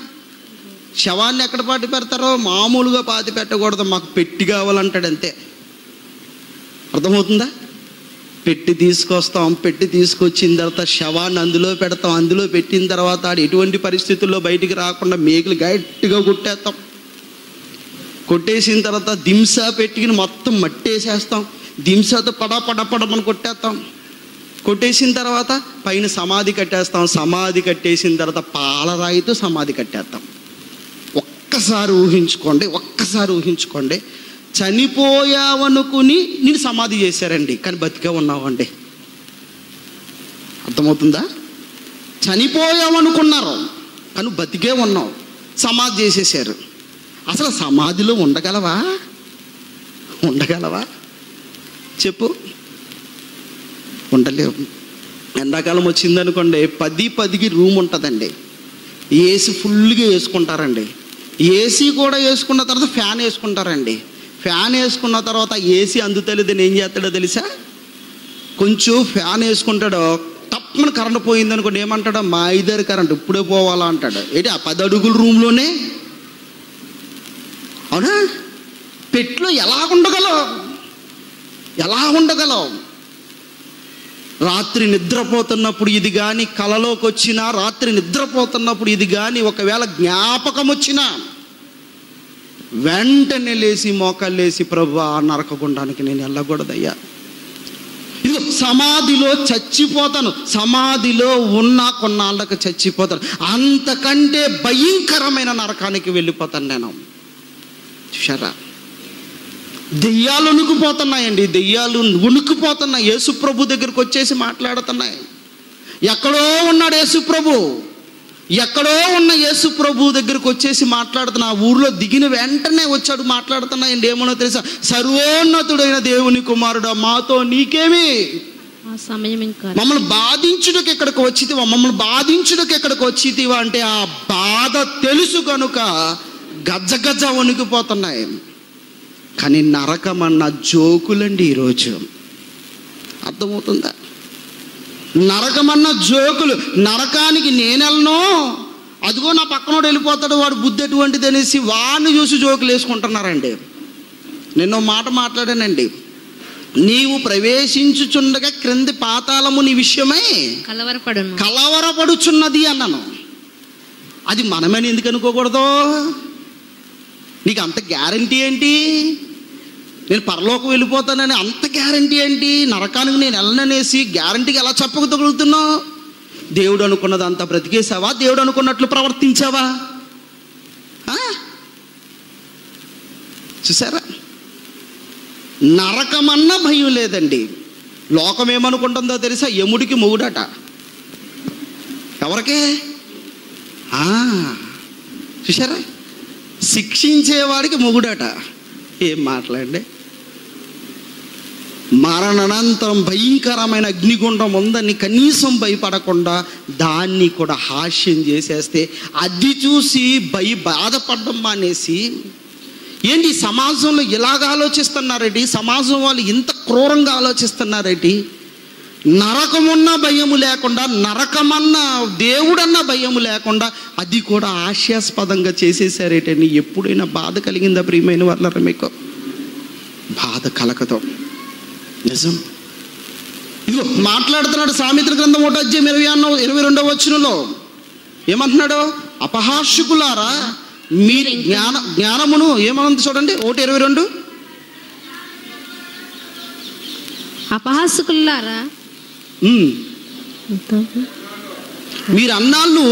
శవాన్ని ఎక్కడ పాతి పెడతారో మామూలుగా పాతి పెట్టకూడదు మాకు పెట్టి కావాలంటాడు అంతే అర్థమవుతుందా పెట్టి తీసుకొస్తాం పెట్టి తీసుకొచ్చిన తర్వాత శవాన్ని అందులో పెడతాం అందులో పెట్టిన తర్వాత ఆడు ఎటువంటి పరిస్థితుల్లో బయటికి రాకుండా మేకులు గట్టిగా కొట్టేస్తాం కొట్టేసిన తర్వాత దింస పెట్టుకుని మొత్తం మట్టేసేస్తాం దింసతో పడ పడ పడమని కొట్టేస్తాం కొట్టేసిన తర్వాత పైన సమాధి కట్టేస్తాం సమాధి కట్టేసిన తర్వాత పాలరాయితో సమాధి కట్టేస్తాం ఒక్కసారి ఊహించుకోండి ఒక్కసారి ఊహించుకోండి చనిపోయావనుకుని నేను సమాధి చేశారండి కానీ బతికే ఉన్నావండి అర్థమవుతుందా చనిపోయావనుకున్నారు కానీ బతికే ఉన్నావు సమాధి చేసేసారు అసలు సమాధిలో ఉండగలవా ఉండగలవా చెప్పు ఉండలేవు ఎండాకాలం వచ్చిందనుకోండి పది పదికి రూమ్ ఉంటుందండి ఏసీ ఫుల్గా వేసుకుంటారండి ఏసీ కూడా వేసుకున్న తర్వాత ఫ్యాన్ వేసుకుంటారండి ఫ్యాన్ వేసుకున్న తర్వాత ఏసీ అందుతలేదని ఏం చేస్తాడో తెలుసా కొంచెం ఫ్యాన్ వేసుకుంటాడో తప్పని కరెంట్ పోయింది అనుకోండి ఏమంటాడో మా ఇద్దరు కరెంట్ ఇప్పుడే పోవాలా అంటాడు ఏంటి ఆ పది అడుగుల రూమ్లోనే అవునా పెట్లో ఎలా ఉండగలవు ఎలా ఉండగలవు రాత్రి నిద్రపోతున్నప్పుడు ఇది కానీ కలలోకి వచ్చినా రాత్రి నిద్రపోతున్నప్పుడు ఇది కానీ ఒకవేళ జ్ఞాపకం వచ్చినా వెంటనే లేచి మోకాలు లేచి ప్రభు ఆ నరకగుండానికి నేను వెళ్ళకూడదయ్యా ఇదిగో సమాధిలో చచ్చిపోతాను సమాధిలో ఉన్న కొన్నాళ్ళకి చచ్చిపోతాను అంతకంటే భయంకరమైన నరకానికి వెళ్ళిపోతాను నేను చూశారా దెయ్యాలు ఉణుకుపోతున్నాయండి దెయ్యాలు ఉణుకుపోతున్నాయి యేసుప్రభు దగ్గరికి వచ్చేసి మాట్లాడుతున్నాయి ఎక్కడో ఉన్నాడు యేసుప్రభు ఎక్కడో ఉన్న యేసుప్రభు దగ్గరికి వచ్చేసి మాట్లాడుతున్నా ఆ ఊర్లో దిగిన వెంటనే వచ్చాడు మాట్లాడుతున్నాయండి ఏమనో తెలుసా సర్వోన్నతుడైన దేవుని కుమారుడు మాతో నీకేమి ఆ సమయం ఇంకా మమ్మల్ని బాధించుటకు ఇక్కడికి వచ్చితివా మమ్మల్ని బాధించుటకు ఇక్కడికి వచ్చితివా అంటే ఆ బాధ తెలుసు కనుక గజ్జ గజ్జ వణికిపోతున్నాయి కానీ నరకమన్న జోకులండి ఈరోజు అర్థమవుతుందా నరకమన్న జోకులు నరకానికి నేనెళ్ళను అదిగో నా పక్కనోడు వెళ్ళిపోతాడు వాడు బుద్ధి ఎటువంటిది అనేసి వాడిని చూసి జోకులు వేసుకుంటున్నారండి నిన్న ఓ మాట మాట్లాడానండి నీవు ప్రవేశించుచుండగా క్రింది పాతాళము నీ విషయమై కలవరపడును కలవరపడుచున్నది అన్నాను అది మనమని ఎందుకు అనుకోకూడదు నీకు అంత గ్యారంటీ ఏంటి నేను పరలోకం వెళ్ళిపోతానని అంత గ్యారంటీ ఏంటి నరకానికి నేను వెళ్ళననేసి గ్యారంటీకి ఎలా చెప్పగలుగుతున్నావు దేవుడు అనుకున్నది అంతా బ్రతికేసావా దేవుడు అనుకున్నట్లు ప్రవర్తించావా ఆ? చూసారా నరకమన్న భయం లేదండి లోకం ఏమనుకుంటుందో తెలుసా యముడికి మొగుడట ఎవరికే ఆ, చూసారా శిక్షించేవాడికి మొగుడట ఏం మాట్లాడండి మరణానంతరం భయంకరమైన అగ్నిగుండం ఉందని కనీసం భయపడకుండా దాన్ని కూడా హాస్యం చేసేస్తే అది చూసి భయ బాధపడడం మానేసి ఏంటి ఈ సమాజంలో ఇలాగ ఆలోచిస్తున్నారేంటి సమాజం వాళ్ళు ఇంత క్రూరంగా ఆలోచిస్తున్నారేంటి నరకమున్న భయము లేకుండా నరకమన్న దేవుడన్న భయము లేకుండా అది కూడా హాస్యాస్పదంగా చేసేసారేటండి ఎప్పుడైనా బాధ కలిగిందా ప్రియమైన వాళ్ళరా మీకు బాధ కలకతో నిజం ఇదిగో మాట్లాడుతున్నాడు సామెతల గ్రంథం ఒకటి అధ్యాయం ఇరవై అన్న ఇరవై రెండవ వచ్చినలో ఏమంటున్నాడు అపహార్షకులారా మీరు జ్ఞాన జ్ఞానమును ఏమనుంది చూడండి ఒకటి ఇరవై రెండు అపహాసకులారా ఉమ్. మీరు అన్నాళ్ళు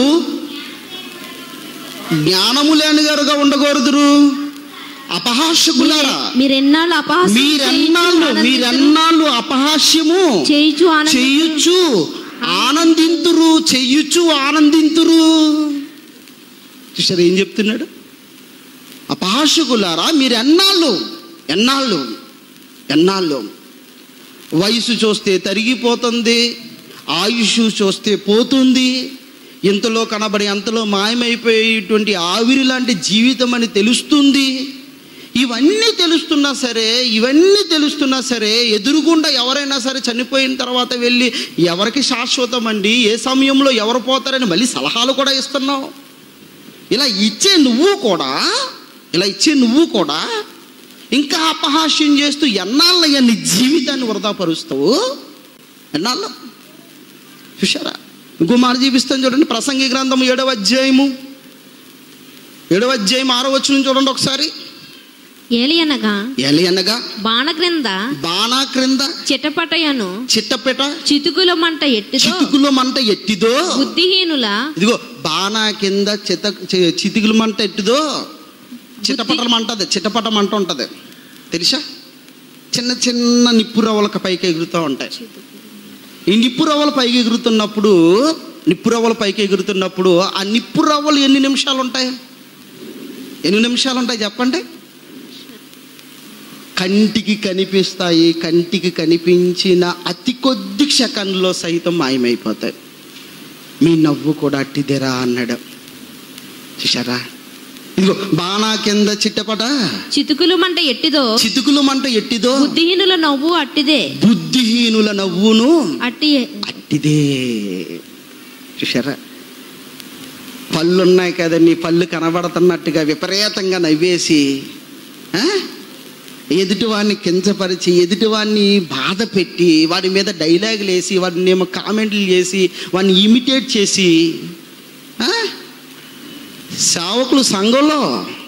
జ్ఞానము లేనిగారుగా ఉండకూడదురు అపహాస్యకులారా మీరెన్నాళ్ళు అపహాసం మీరన్నాళ్ళు మీరన్నాళ్ళు అపహాస్యము చేయుచు ఆనంద చెయ్యొచ్చు ఆనందింతురు చెయ్యొచ్చు ఆనందింతురు చూసారు ఏం చెప్తున్నాడు అపహాస్యకులారా మీరు ఎన్నాళ్ళు ఎన్నాళ్ళు ఎన్నాళ్ళు వయసు చూస్తే తరిగిపోతుంది ఆయుష్ చూస్తే పోతుంది ఇంతలో కనబడి అంతలో మాయమైపోయేటువంటి ఆవిరి లాంటి జీవితం అని తెలుస్తుంది ఇవన్నీ తెలుస్తున్నా సరే ఇవన్నీ తెలుస్తున్నా సరే ఎదురుగుండా ఎవరైనా సరే చనిపోయిన తర్వాత వెళ్ళి ఎవరికి శాశ్వతం అండి ఏ సమయంలో ఎవరు పోతారని మళ్ళీ సలహాలు కూడా ఇస్తున్నావు ఇలా ఇచ్చే నువ్వు కూడా ఇలా ఇచ్చే నువ్వు కూడా ఇంకా అపహాస్యం చేస్తూ ఎన్నాళ్ళయ్యా నీ జీవితాన్ని వృధాపరుస్తావు ఎన్నాళ్ళు చూశారా ఇంకో మాట చూపిస్తాను చూడండి ప్రసంగి గ్రంథం ఏడవ అధ్యాయము ఏడవ అధ్యాయం ఆరో వచ్చిన చూడండి ఒకసారి ఏలి అనగా ఎలి అనగా బాణ క్రింద బాణా క్రింద చిటపటయను చిట్టపెట చితుకుల మంట ఎట్టిదో చితుకుల మంట ఎట్టిదో బుద్ధిహీనుల ఇదిగో బాణా కింద చిత చి- చితుకుల మంట ఎట్టిదో చిట్టపటల మంట అది చిట్టపట మంట ఉంటుంది తెలుసా చిన్న చిన్న నిప్పు రవ్వలకు పైకి ఎగురుతూ ఉంటాయి ఈ నిప్పు రవ్వలు పైకి ఎగురుతున్నప్పుడు నిప్పు రవ్వలు పైకి ఎగురుతున్నప్పుడు ఆ నిప్పు రవ్వలు ఎన్ని నిమిషాలు ఉంటాయి ఎన్ని నిమిషాలు ఉంటాయి చెప్పండి కంటికి కనిపిస్తాయి కంటికి కనిపించిన అతి కొద్ది సెకండ్లో సైతం మాయమైపోతాయి మీ నవ్వు కూడా అట్టిదేరా అన్నాడు చూసారా ఇదిగో బాణా కింద చిట్టపట చితుకుల మంట ఎట్టిదో చితుకులు మంట ఎట్టిదో బుద్ధిహీనుల నవ్వు అట్టిదే బుద్ధిహీనుల నవ్వును అట్టి అట్టిదే చూసారా పళ్ళు ఉన్నాయి కదండి పళ్ళు కనబడుతున్నట్టుగా విపరీతంగా నవ్వేసి ఆ? ఎదుటివాడిని కించపరిచి ఎదుటివాడిని బాధ పెట్టి వాడి మీద డైలాగులు వేసి వాడిని ఏమో కామెంట్లు చేసి వాడిని ఇమిటేట్ చేసి ఆ? సేవకులు సంఘంలో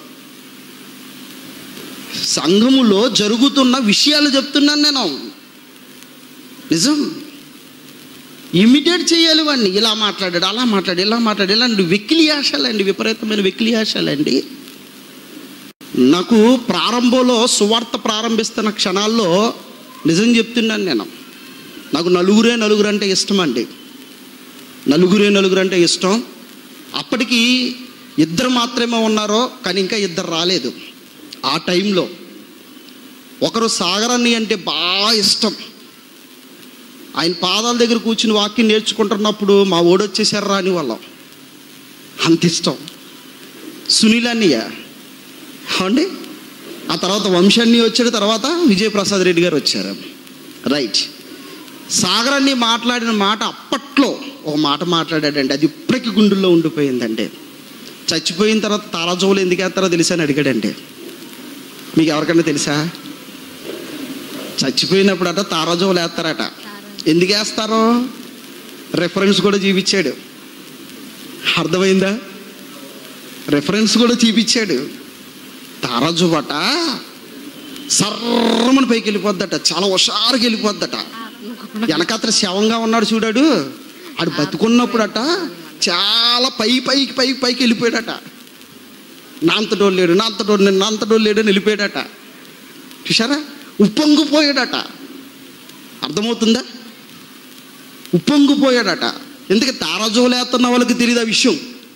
సంఘములో జరుగుతున్న విషయాలు చెప్తున్నాను నేను నిజం ఇమిటేట్ చేయాలి వాడిని ఇలా మాట్లాడాడు అలా మాట్లాడు ఇలా మాట్లాడు ఇలాంటి వెకిలి ఆశలండి విపరీతమైన వెకిలి ఆశలండి నాకు ప్రారంభంలో సువార్త ప్రారంభిస్తున్న క్షణాల్లో నిజం చెప్తున్నాను నేను నాకు నలుగురే నలుగురు అంటే ఇష్టం అండి నలుగురే నలుగురు అంటే ఇష్టం అప్పటికి ఇద్దరు మాత్రమే ఉన్నారో కానీ ఇంకా ఇద్దరు రాలేదు ఆ టైంలో ఒకరు సాగరాన్ని అంటే బాగా ఇష్టం ఆయన పాదాల దగ్గర కూర్చుని వాక్యం నేర్చుకుంటున్నప్పుడు మా ఓడి వచ్చేసారు రాని వాళ్ళం అంత ఇష్టం సునీల్ అన్నయ్య అండి ఆ తర్వాత వంశాన్ని వచ్చాడు తర్వాత విజయప్రసాద్ రెడ్డి గారు వచ్చారు రైట్ సాగరాన్ని మాట్లాడిన మాట అప్పట్లో ఒక మాట మాట్లాడాడండి అది ఇప్పటికి గుండెల్లో ఉండిపోయిందండి చచ్చిపోయిన తర్వాత తారాజోలు ఎందుకు వేస్తారో తెలుసా అని అడిగాడండి మీకు ఎవరికైనా తెలుసా చచ్చిపోయినప్పుడట తారాజోలు వేస్తారట ఎందుకు వేస్తారో రెఫరెన్స్ కూడా చూపించాడు అర్థమైందా రెఫరెన్స్ కూడా చూపించాడు తారాజు బట సర్రమని పైకి వెళ్ళిపోద్దట చాలా హుషారుగా వెళ్ళిపోద్దట వెనకాత్ర శవంగా ఉన్నాడు చూడాడు ఆడు బతుకున్నప్పుడట చాలా పై పైకి పైకి పైకి వెళ్ళిపోయాడట నాంతడోడు లేడు నాంతడోడు నేను నాంతడోడు లేడు అని వెళ్ళిపోయాడట చూసారా ఉప్పొంగిపోయాడట అర్థమవుతుందా ఉప్పొంగిపోయాడట ఎందుకు తారాజోలేస్తున్న వాళ్ళకి తెలియదు ఆ విషయం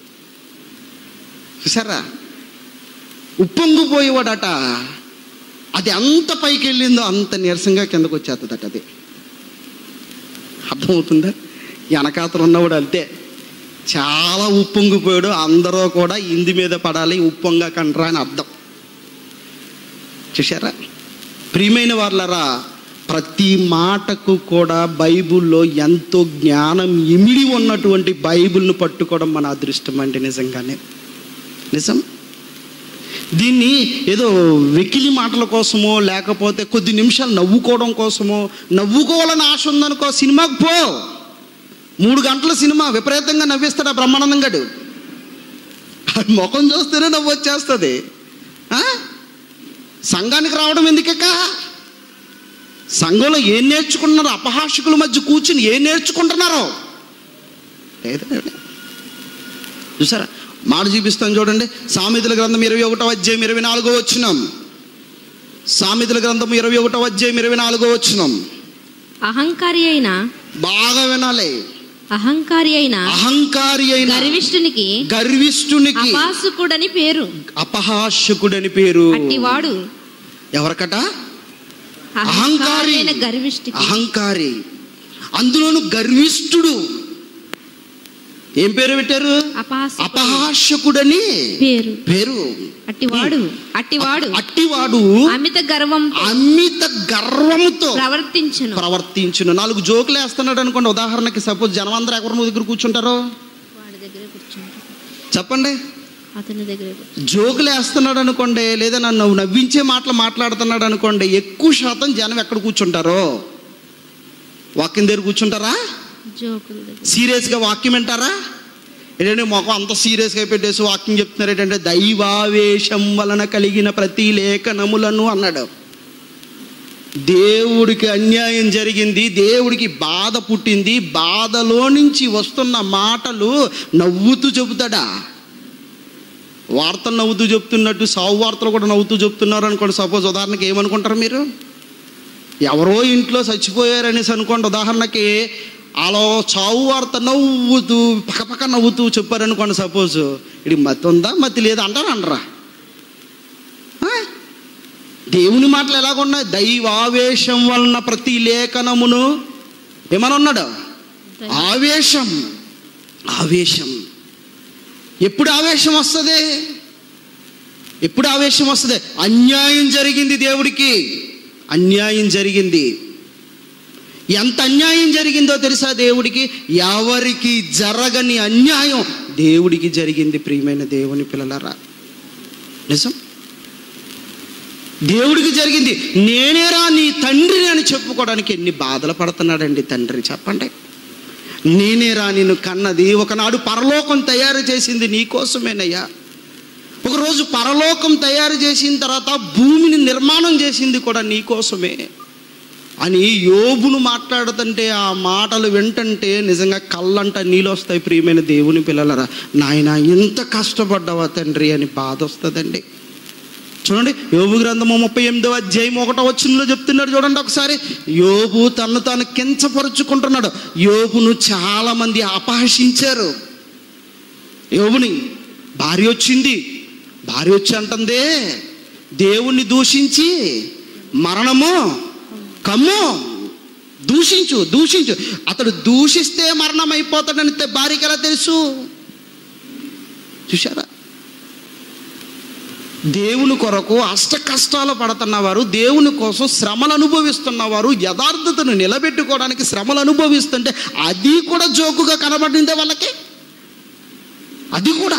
చూసారా ఉప్పొంగిపోయేవాడట అది ఎంత పైకి వెళ్ళిందో అంత నీరసంగా కిందకు వచ్చేస్తుందట అది అర్థమవుతుందా వెనకాతలు ఉన్నవాడు అంతే చాలా ఉప్పొంగిపోయాడు అందరూ కూడా ఇంది మీద పడాలి ఉప్పొంగ కండ్రా అని అర్థం చూసారా ప్రియమైన వాళ్ళరా ప్రతి మాటకు కూడా బైబిల్లో ఎంతో జ్ఞానం ఇమిడి ఉన్నటువంటి బైబిల్ను పట్టుకోవడం మన అదృష్టం అండి నిజంగానే నిజం దీన్ని ఏదో వెకిలి మాటల కోసమో లేకపోతే కొద్ది నిమిషాలు నవ్వుకోవడం కోసమో నవ్వుకోవాలని ఆశ ఉందనుకో సినిమాకు పో మూడు గంటల సినిమా విపరీతంగా నవ్విస్తాడు ఆ బ్రహ్మానందం గడు ఆడి ముఖం చూస్తేనే నవ్వు వచ్చేస్తుంది ఆ? సంఘానికి రావడం ఎందుకక్క సంఘంలో ఏం నేర్చుకుంటున్నారు అపహాషకుల మధ్య కూర్చుని ఏం నేర్చుకుంటున్నారు లేదు లేదు. చూసారా మాట చూపిస్తాను చూడండి సామెతల గ్రంథం ఇరవై ఒకటో అధ్యాయం ఇరవై నాలుగో వచ్చినాం సామెతల గ్రంథం ఇరవై ఒకటో అధ్యాయం ఇరవై నాలుగో వచ్చినాం అహంకారి అయిన బాగా వినాలి అహంకారి అయిన అహంకారి అయిన గర్విష్ఠునికి గర్విష్ఠునికి అపాసుకుడని పేరు అపహాస్యకుడని పేరు అట్టివాడు ఎవరకట అహంకారి అహంకారి అయిన గర్విష్ఠికి అహంకారి అందులోను గర్విష్ఠుడు ఏం పేరు పెట్టారు అపహాస్య అపహాస్యకుడని పేరు పేరు అట్టివాడు అట్టివాడు అట్టివాడు అమిత గర్వం అమిత గర్వముతో ప్రవర్తించును ప్రవర్తించును నాలుగు జోకులు వేస్తున్నాడు అనుకోండి ఉదాహరణకి సపోజ్ జనం అందరూ ఎవరి దగ్గర కూర్చుంటారో వాడి దగ్గర కూర్చుంటాడు చెప్పండి అతని దగ్గర కూర్చుంటాడు. జోకులు వేస్తున్నాడు అనుకోండి లేదా నన్ను నవ్వించే మాటలు మాట్లాడుతున్నాడు అనుకోండి ఎక్కువ శాతం జనం ఎక్కడ కూర్చుంటారో వాక్యం దగ్గర కూర్చుంటారా జోకుల దగ్గర సీరియస్గా వాక్యం వింటారా ఏంటంటే మాకు అంత సీరియస్గా పెట్టేసి వాక్యం చెప్తున్నారు ఏంటంటే దైవావేశం వలన కలిగిన ప్రతి లేఖనములను అన్నాడు దేవుడికి అన్యాయం జరిగింది దేవుడికి బాధ పుట్టింది బాధలో నుంచి వస్తున్న మాటలు నవ్వుతూ చెబుతాడా వార్తలు నవ్వుతూ చెప్తున్నట్టు సావు వార్తలు కూడా నవ్వుతూ చెప్తున్నారు అనుకోండి సపోజ్ ఉదాహరణకి ఏమనుకుంటారు మీరు ఎవరో ఇంట్లో చచ్చిపోయారనేసి అనుకోండి ఉదాహరణకి అలా చావు వార్త నవ్వుతూ పక్కపక్క నవ్వుతూ చెప్పారనుకోండి సపోజ్ ఇది మతి ఉందా మతి లేదా అంటారా అనరా ఆ? దేవుని మాటలు ఎలాగున్నాయి దైవావేశం వలన ప్రతి లేఖనమును ఏమని ఉన్నాడు ఆవేశం ఆవేశం ఎప్పుడు ఆవేశం వస్తుంది ఎప్పుడు ఆవేశం వస్తుంది అన్యాయం జరిగింది దేవుడికి అన్యాయం జరిగింది ఎంత అన్యాయం జరిగిందో తెలుసా దేవుడికి ఎవరికి జరగని అన్యాయం దేవుడికి జరిగింది ప్రియమైన దేవుని పిల్లలరా నిజం దేవుడికి జరిగింది నేనేరా నీ తండ్రిని అని చెప్పుకోవడానికి ఎన్ని బాధలు పడుతున్నాడండి తండ్రి చెప్పండి నేనేరా నిన్ను కన్నది ఒకనాడు పరలోకం తయారు చేసింది నీకోసమేనయ్యా ఒకరోజు పరలోకం తయారు చేసిన తర్వాత భూమిని నిర్మాణం చేసింది కూడా నీకోసమే అని యోబును మాట్లాడుతుంటే ఆ మాటలు వింటంటే నిజంగా కళ్ళంట నీళ్ళు వస్తాయి ప్రియమైన దేవుని పిల్లలరా నాయన ఎంత కష్టపడ్డావా తండ్రి అని బాధ వస్తుందండి చూడండి యోబు గ్రంథము ముప్పై ఎనిమిదో అధ్యాయం ఒకటో వచ్చినలో చెప్తున్నాడు చూడండి ఒకసారి యోబు తను తాను కించపరుచుకుంటున్నాడు యోబును చాలా మంది అపహసించారు యోబుని భార్య వచ్చింది భార్య వచ్చి అంటుందే దేవుణ్ణి దూషించి మరణము కమ్ము దూషించు దూషించు అతడు దూషిస్తే మరణం అయిపోతాడని తె- భార్యకి ఎలా తెలుసు చూశారా దేవుని కొరకు అష్ట కష్టాలు పడుతున్నవారు దేవుని కోసం శ్రమలు అనుభవిస్తున్నవారు యథార్థతను నిలబెట్టుకోవడానికి శ్రమలు అనుభవిస్తుంటే అది కూడా జోకుగా కనబడిందే వాళ్ళకి అది కూడా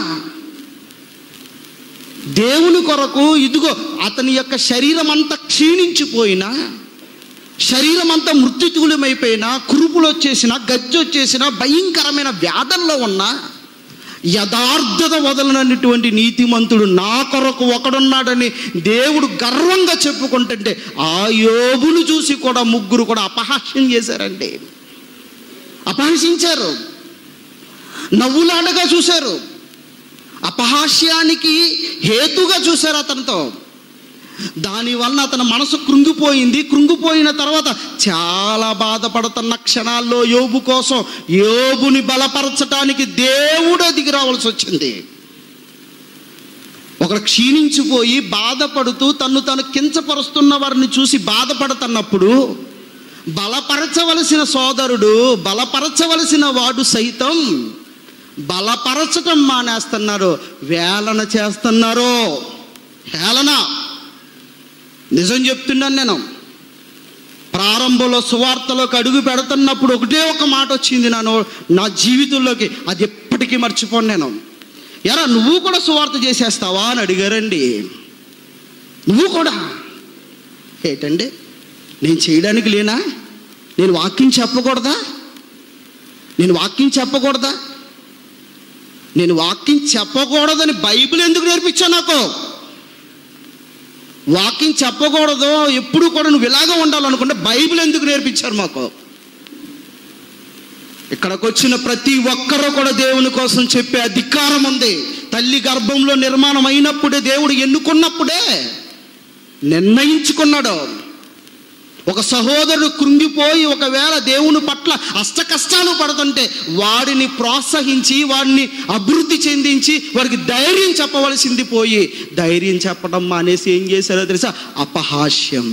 దేవుని కొరకు ఇదిగో అతని యొక్క శరీరం అంతా క్షీణించిపోయినా శరీరం అంతా మృత్యుతులమైపోయినా కురుపులు వచ్చేసిన గజ్జి వచ్చేసిన భయంకరమైన వ్యాధంలో ఉన్న యథార్థత వదలనటువంటి నీతిమంతుడు నా కొరకు ఒకడున్నాడని దేవుడు గర్వంగా చెప్పుకుంటుంటే ఆ యోబును చూసి కూడా ముగ్గురు కూడా అపహాస్యం చేశారండి అపహసించారు నవ్వులాడగా చూశారు అపహాస్యానికి హేతుగా చూశారు అతనితో దానివల్ల అతని మనసు కృంగిపోయింది కృంగిపోయిన తర్వాత చాలా బాధపడుతున్న క్షణాల్లో యోబు కోసం యోబుని బలపరచటానికి దేవుడే దిగి రావాల్సి వచ్చింది ఒకడు క్షీణించిపోయి బాధపడుతూ తన్ను తను కించపరుస్తున్న వారిని చూసి బాధపడుతున్నప్పుడు బలపరచవలసిన సోదరుడు బలపరచవలసిన వాడు సైతం బలపరచటం మానేస్తున్నారు వేలన చేస్తున్నారు హేళన నిజం చెప్తున్నాను నేను ప్రారంభంలో సువార్తలోకి అడుగు పెడుతున్నప్పుడు ఒకటే ఒక మాట వచ్చింది నా నో- నా జీవితంలోకి అది ఎప్పటికీ మర్చిపోను నేను ఎరా నువ్వు కూడా సువార్త చేసేస్తావా అని అడిగారండి నువ్వు కూడా ఏంటండి నేను చేయడానికి లేనా నేను వాక్యం చెప్పకూడదా నేను వాక్యం చెప్పకూడదా నేను వాక్యం చెప్పకూడదని బైబిల్ ఎందుకు నేర్పించా నాకు వాక్యం చెప్పకూడదు ఎప్పుడు కూడా నువ్వు ఇలాగ ఉండాలనుకుంటే బైబిల్ ఎందుకు నేర్పించారు మాకు ఇక్కడికి వచ్చిన ప్రతి ఒక్కరూ కూడా దేవుని కోసం చెప్పే అధికారం ఉంది తల్లి గర్భంలో నిర్మాణం అయినప్పుడే దేవుడు ఎన్నుకున్నప్పుడే నిర్ణయించుకున్నాడు ఒక సహోదరుడు కృంగిపోయి ఒకవేళ దేవుని పట్ల అష్ట కష్టాలు పడుతుంటే వాడిని ప్రోత్సహించి వాడిని అభివృద్ధి చెందించి వాడికి ధైర్యం చెప్పవలసింది పోయి ధైర్యం చెప్పడం మానేసి ఏం చేశారో తెలుసా అపహాస్యం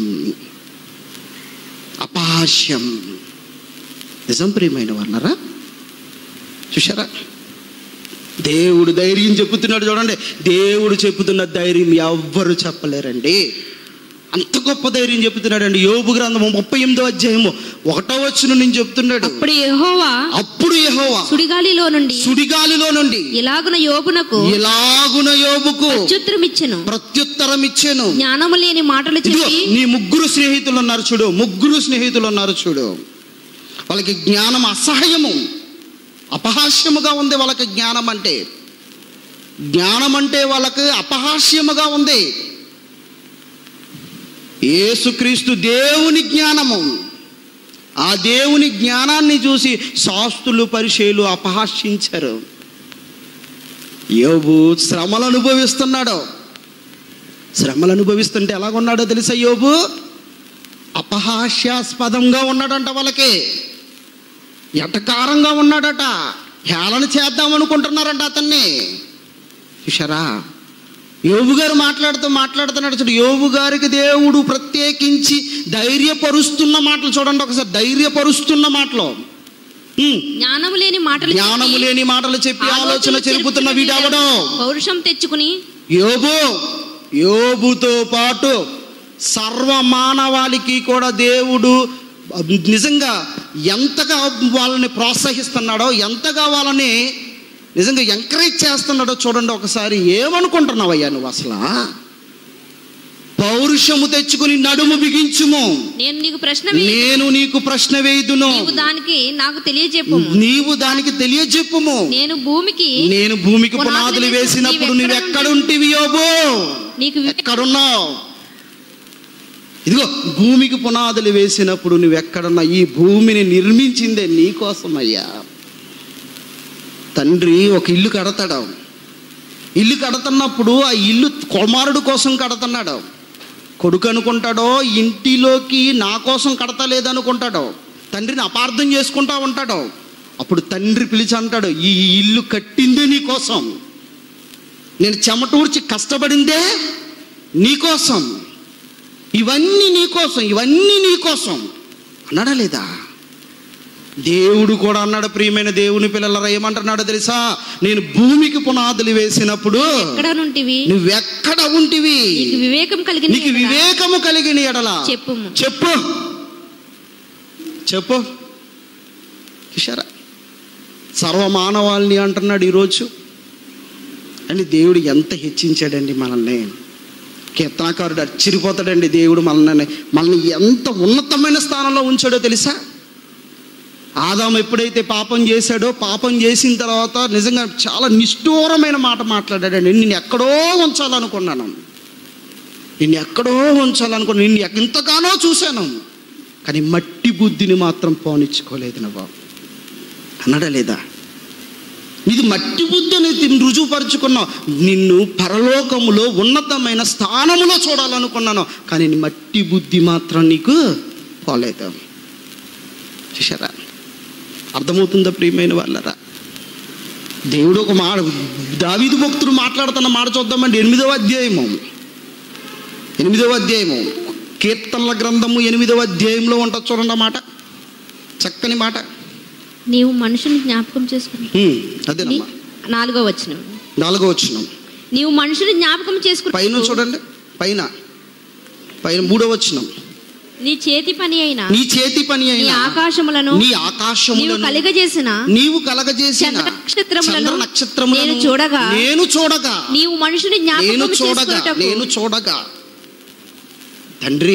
అపహాస్యం నిజం ప్రియమైన వర్ణరా చూసారా దేవుడు ధైర్యం చెప్పుతున్నాడు చూడండి దేవుడు చెప్పుతున్న ధైర్యం ఎవ్వరు చెప్పలేరండి అంత గొప్ప ధైర్యం చెప్తున్నాడండి యోబు గ్రంథము ముప్పై ఎనిమిదో అధ్యాయము ఒకటో వచ్చిన నేను చెప్తున్నాడు అప్పుడు యెహోవా అప్పుడు యెహోవా సుడిగాలిలో నుండి సుడిగాలిలో నుండి ఇలాగున యోబునకు ఇలాగున యోబుకు ప్రత్యుత్తరమిచ్చెను ప్రత్యుత్తరం ఇచ్చాను జ్ఞానము లేని మాటలు ఇదిగో చెప్పి నీ ముగ్గురు స్నేహితులు ఉన్నారు చూడు ముగ్గురు స్నేహితులు ఉన్నారు చూడు వాళ్ళకి జ్ఞానం అసహ్యము అపహాస్యముగా ఉంది వాళ్ళకి జ్ఞానం అంటే జ్ఞానం అంటే వాళ్ళకి అపహాస్యముగా ఉంది యేసుక్రీస్తు దేవుని జ్ఞానము ఆ దేవుని జ్ఞానాన్ని చూసి శాస్త్రులు పరిచయులు అపహాస్యించారు యోబు శ్రమలు అనుభవిస్తున్నాడు శ్రమలు అనుభవిస్తుంటే ఎలాగున్నాడో తెలుసా యోబు అపహాస్యాస్పదంగా ఉన్నాడంట వాళ్ళకి ఎటకారంగా ఉన్నాడట హేళన చేద్దాం అనుకుంటున్నారంట అతన్ని చూశారా యోబు గారు మాట్లాడుతూ మాట్లాడుతున్నాడు చూడు యోబు గారికి దేవుడు ప్రత్యేకించి ధైర్యపరుస్తున్న మాటలు చూడండి ఒకసారి ధైర్యపరుస్తున్న మాటలు ఉమ్, జ్ఞానము లేని మాటలు జ్ఞానము చెప్పి, లేని మాటలు చెప్పి ఆలోచన ఆలోచన చెరుపుతున్న చెరుపుతున్న వీడవడం పౌరుషం తెచ్చుకుని యోబు యోబుతో పాటు సర్వ మానవాళికి కూడా దేవుడు నిజంగా ఎంతగా వాళ్ళని ప్రోత్సహిస్తున్నాడో ఎంతగా వాళ్ళని నిజంగా ఎంకరేజ్ చేస్తున్నాడో చూడండి ఒకసారి ఏమనుకుంటున్నావయ్యా నువ్వు అసలు పౌరుషము తెచ్చుకుని నడుము బిగించుము నేను నీకు ప్రశ్న వేయి- నేను నీకు ప్రశ్న వేయుదును నీవు దానికి నాకు తెలియజెప్పు నీవు దానికి తెలియజెప్పుము నేను భూమికి నేను భూమికి పునాదులు పునాదులు వేసి వేసినప్పుడు నీవెక్కడ నువ్వెక్కడుంటివి యోబు నీకు వివేకం ఎక్కడున్నావు ఇదిగో భూమికి పునాదులు వేసినప్పుడు నువ్వు ఎక్కడున్నా ఈ భూమిని నిర్మించిందే నీకోసం అయ్యా తండ్రి ఒక ఇల్లు కడతాడు ఇల్లు కడుతున్నప్పుడు ఆ ఇల్లు కుమారుడు కోసం కడుతున్నాడు కొడుకు అనుకుంటాడో ఇంటిలోకి నా కోసం కడతలేదనుకుంటాడో తండ్రిని అపార్థం చేసుకుంటా ఉంటాడో అప్పుడు తండ్రి పిలిచి అంటాడు ఈ ఇల్లు కట్టిందే నీ కోసం నేను చెమటూర్చి కష్టపడిందే నీకోసం ఇవన్నీ నీకోసం ఇవన్నీ నీకోసం అన్నాడా లేదా దేవుడు కూడా అన్నాడు ప్రియమైన దేవుని పిల్లలరా ఏమంటున్నాడో తెలుసా నేను భూమికి పునాదులు వేసినప్పుడు ఎక్కడ నుంటివి నువ్వెక్కడ ఉంటివి నీకు వివేకం కలిగిన నీకు ఎడల వివేకము కలిగిన ఎడల చెప్పుము చెప్పు చెప్పు చూశారా సర్వమానవాళ్ళని అంటున్నాడు ఈరోజు అని దేవుడు ఎంత హెచ్చించాడండి మనల్ని కీర్తనాకారుడు అచ్చిరిపోతాడండి దేవుడు మనల్ని మనల్ని ఎంత ఉన్నతమైన స్థానంలో ఉంచాడో తెలుసా ఆదాం ఎప్పుడైతే పాపం చేశాడో పాపం చేసిన తర్వాత నిజంగా చాలా నిష్ఠూరమైన మాట మాట్లాడాడండి నిన్ను ఎక్కడో ఉంచాలనుకున్నాను నిన్ను ఎక్కడో ఉంచాలనుకున్నాను నిన్ను ఎక్క- ఎంతగానో చూశాను కానీ మట్టి బుద్ధిని మాత్రం పోనిచ్చుకోలేదు నువ్వు అన్నాడా లేదా ఇది మట్టి బుద్ధి అనేది రుజువుపరుచుకున్నావు నిన్ను పరలోకములో ఉన్నతమైన స్థానములో చూడాలనుకున్నాను కానీ నీ మట్టి బుద్ధి మాత్రం నీకు పోలేదు చూసారా అర్థమవుతుందా ప్రియమైన వాళ్ళరా దేవుడు ఒక మాట దావీదు భక్తుడు మాట్లాడుతున్న మాట చూద్దామండి ఎనిమిదవ అధ్యాయము ఎనిమిదవ అధ్యాయము కీర్తనల గ్రంథము ఎనిమిదవ అధ్యాయంలో ఉంటుంది చూడండి ఆ మాట చక్కని మాట నీవు మనుషుని జ్ఞాపకం చేసుకుని హ్మ్, అదేనమ్మా నాలుగో వచ్చిన నాలుగో వచ్చినాం నీవు మనుషుని జ్ఞాపకం చేసుకుని పైన చూడండి పైన పైన మూడో వచ్చినాం నీ చేతి పని అయినా నీ చేతి పని నీ అయిన ఆకాశములను నీ నీవు ఆకాశములను కలుగజేసిన నీవు కలగజేసిన చంద్ర నక్షత్రములను చంద్ర నక్షత్రములను నేను చూడగా నేను చూడగా నీవు మనుషుని నేను జ్ఞాపకం చూడగా చేసుకున్నటకు నేను చూడగా తండ్రి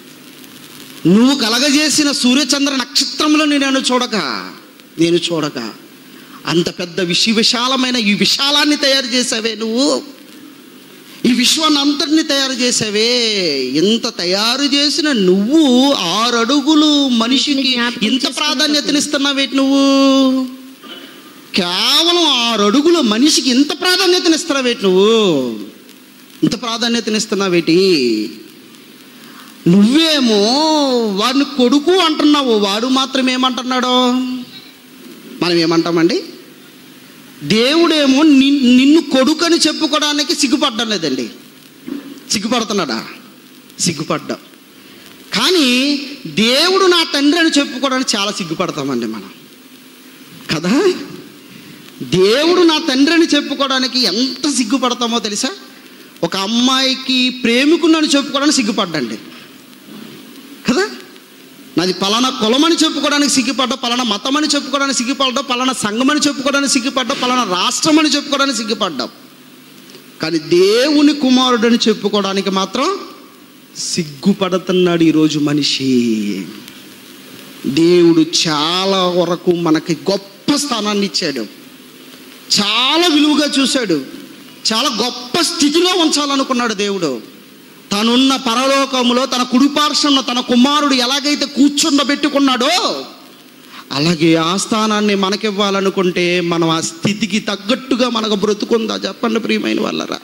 నువ్వు కలగజేసిన సూర్యచంద్ర నక్షత్రములను నేను చూడగా నేను చూడగా అంత పెద్ద విశ్వ విశాలమైన ఈ విశాలాన్ని తయారు చేసావే నువ్వు ఈ విశ్వాన్ని అంతటిని తయారు చేసావే ఎంత తయారు చేసిన నువ్వు ఆరు అడుగులు మనిషికి జ్ఞాపకం ఇంత చేసుకున్నప్పుడు. ప్రాధాన్యతనిస్తున్నావేటి నువ్వు కేవలం ఆరు అడుగుల మనిషికి ఇంత ప్రాధాన్యతనిస్తున్నావేటి నువ్వు ఇంత ప్రాధాన్యతనిస్తున్నావేటి నువ్వేమో వాడిని కొడుకు అంటున్నావు వాడు మాత్రం ఏమంటున్నాడో మనం ఏమంటామండి దేవుడేమో నిన్- నిన్ను కొడుకని చెప్పుకోవడానికి సిగ్గుపడ్డం లేదండి సిగ్గుపడుతున్నాడా సిగ్గుపడ్డా కానీ దేవుడు నా తండ్రి అని చెప్పుకోవడానికి చాలా సిగ్గుపడతామండి మనం కదా దేవుడు నా తండ్రి అని చెప్పుకోవడానికి ఎంత సిగ్గుపడతామో తెలుసా ఒక అమ్మాయికి ప్రేమికున్నని చెప్పుకోవడానికి సిగ్గుపడ్డండి కదా నాది పలానా కులమని చెప్పుకోవడానికి సిగ్గుపడ్డా పలానా మతం అని చెప్పుకోవడానికి సిగ్గుపడ్డా పలానా సంఘం అని చెప్పుకోవడానికి సిగ్గుపడ్డా పలానా రాష్ట్రం అని చెప్పుకోవడానికి సిగ్గుపడ్డాం కానీ దేవుని కుమారుడని చెప్పుకోవడానికి మాత్రం సిగ్గుపడుతున్నాడు ఈరోజు మనిషి దేవుడు చాలా వరకు మనకి గొప్ప స్థానాన్ని ఇచ్చాడు చాలా విలువగా చూశాడు చాలా గొప్ప స్థితిలో ఉంచాలనుకున్నాడు దేవుడు తనున్న పరలోకములో తన కుడిపార్శ్వంలో తన కుమారుడు ఎలాగైతే కూర్చుండబెట్టుకున్నాడో అలాగే ఆ స్థానాన్ని మనకివ్వాలనుకుంటే మనం ఆ స్థితికి తగ్గట్టుగా మనకు బ్రతుకుందా చెప్పండి ప్రియమైన వాళ్ళరా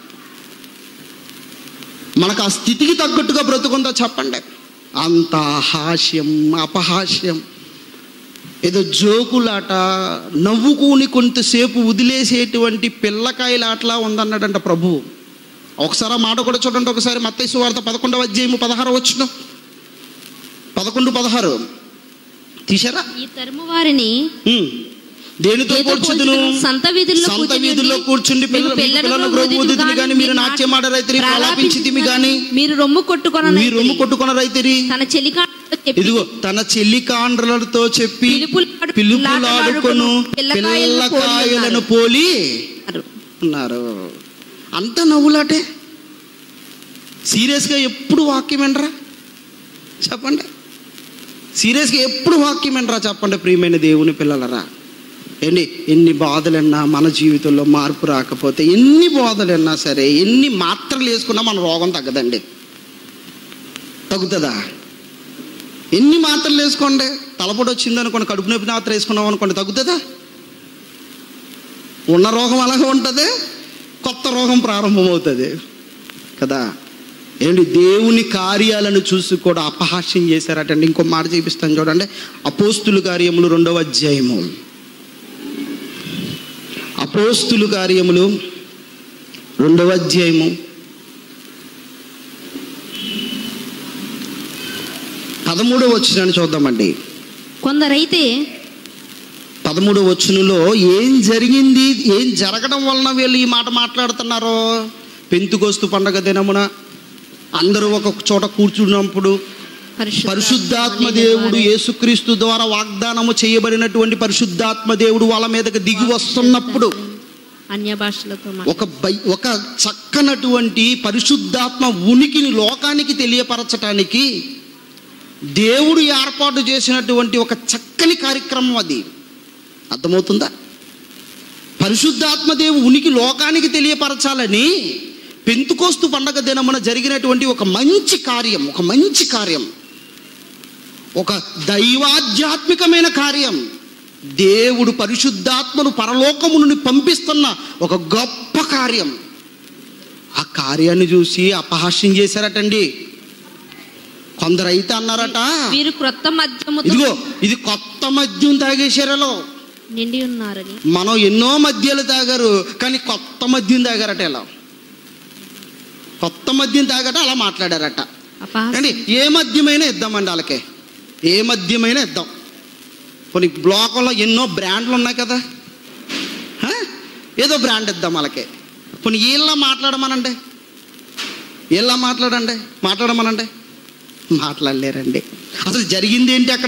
మనకు ఆ స్థితికి తగ్గట్టుగా బ్రతుకుందా చెప్పండి అంత హాస్యం అపహాస్యం ఏదో జోకులాట నవ్వుకుని కొంతసేపు వదిలేసేటువంటి పిల్లకాయలాటలా ఉందన్నాడంట ప్రభువు ఒకసారి ఆ మాట కూడా చూడండి ఒకసారి మత్తైసు వార్త పదకొండవ అధ్యాయము పదహారు వచ్చిన పదకొండు పదహారు తీసారా ఈ తరము వారిని ఉమ్. దేనితో ఏదో కూర్చుదును పోల్చుదును? సంత వీధుల్లో సంత కూర్చుని వీధుల్లో కూర్చుండి మీకు పిల్లలు పిల్లలను పిల్లలను ఊదితిమి ఊదితిమి గాని గాని మీరు మీరు నాట్యం ఆడరైతిరి ప్రలాపించితిమి గాని మీరు రొమ్ము కొట్టుకొన మీ రొమ్ము కొట్టుకొన రైతిరి తన చెలికాడతో చెప్పి ఇదిగో తన చెల్లి కాండ్రలతో చెప్పి పిలుపులాడు- పిలుపులాడుకొను పిల్లకాయలను పిల్లకాయలను పోలి పోలి ఉన్నారు అంత నవ్వులాటే సీరియస్గా ఎప్పుడు వాక్యం వినరా చెప్పండి సీరియస్గా ఎప్పుడు వాక్యం వినరా చెప్పండి ప్రియమైన దేవుని పిల్లలరా ఏంటి ఎన్ని బాధలన్నా మన జీవితంలో మార్పు రాకపోతే ఎన్ని బాధలన్నా సరే ఎన్ని మాత్రలు వేసుకున్నా మన రోగం తగ్గదండి తగ్గుతుందా ఎన్ని మాత్రలు వేసుకోండి తలపొడి వచ్చింది అనుకోండి కడుపు నొప్పి మాత్ర వేసుకున్నాం అనుకోండి తగ్గుతుందా ఉన్న రోగం అలాగే ఉంటుంది కొత్త రోగం ప్రారంభమవుతుంది కదా ఏంటి దేవుని కార్యాలను చూసి కూడా అపహాస్యం చేశారటండి ఇంకో మాట చూపిస్తాను చూడండి అపోస్తులు కార్యములు రెండవ అధ్యాయము అపోస్తులు కార్యములు రెండవ అధ్యాయము పదమూడవ వచ్చినాన్ని చూద్దామండి కొందరైతే పదమూడవ వచ్చునులో ఏం జరిగింది ఏం జరగడం వలన వీళ్ళు ఈ మాట మాట్లాడుతున్నారో పెంతుకోస్తు పండగ దినమున అందరూ ఒక చోట కూర్చున్నప్పుడు పరిశుద్ధాత్మ దేవుడు యేసుక్రీస్తు ద్వారా వాగ్దానము చేయబడినటువంటి పరిశుద్ధాత్మ దేవుడు వాళ్ళ మీదకి దిగి వస్తున్నప్పుడు అన్య భాషలతో మా- ఒక బై ఒక చక్కనటువంటి పరిశుద్ధాత్మ ఉనికిని లోకానికి తెలియపరచటానికి దేవుడు ఏర్పాటు చేసినటువంటి ఒక చక్కని కార్యక్రమం అది అర్థమవుతుందా పరిశుద్ధాత్మ దేవు ఉనికి లోకానికి తెలియపరచాలని పెంతుకోస్తు పండగ దినమున జరిగినటువంటి ఒక మంచి కార్యం ఒక మంచి కార్యం ఒక దైవాధ్యాత్మికమైన కార్యం దేవుడు పరిశుద్ధాత్మను పరలోకము నుండి పంపిస్తున్న ఒక గొప్ప కార్యం ఆ కార్యాన్ని చూసి అపహాస్యం చేశారటండి కొందరు అయితే అన్నారట వీరు క్రొత్త మద్యముతో ఇదిగో ఇది కొత్త మద్యం తాగేశారలో నిండి ఉన్నారని మనం ఎన్నో మద్యాలు తాగారు కానీ కొత్త మద్యం తాగారట ఇలా కొత్త మద్యం తాగట అలా మాట్లాడారట అపహాస్యం అండి ఏ మద్యమైనా ఇద్దామండి వాళ్ళకి ఏ మద్యమైనా ఇద్దాం కొన్ని బ్లాకుల్లో ఎన్నో బ్రాండ్లు ఉన్నాయి కదా హ? ఏదో బ్రాండ్ ఇద్దాం వాళ్ళకి కొన్ని వీళ్ళ మాట్లాడమనండి వీళ్ళ మాట్లాడండి మాట్లాడమనండి మాట్లాడలేరండి అసలు జరిగింది ఏంటి అక్కడ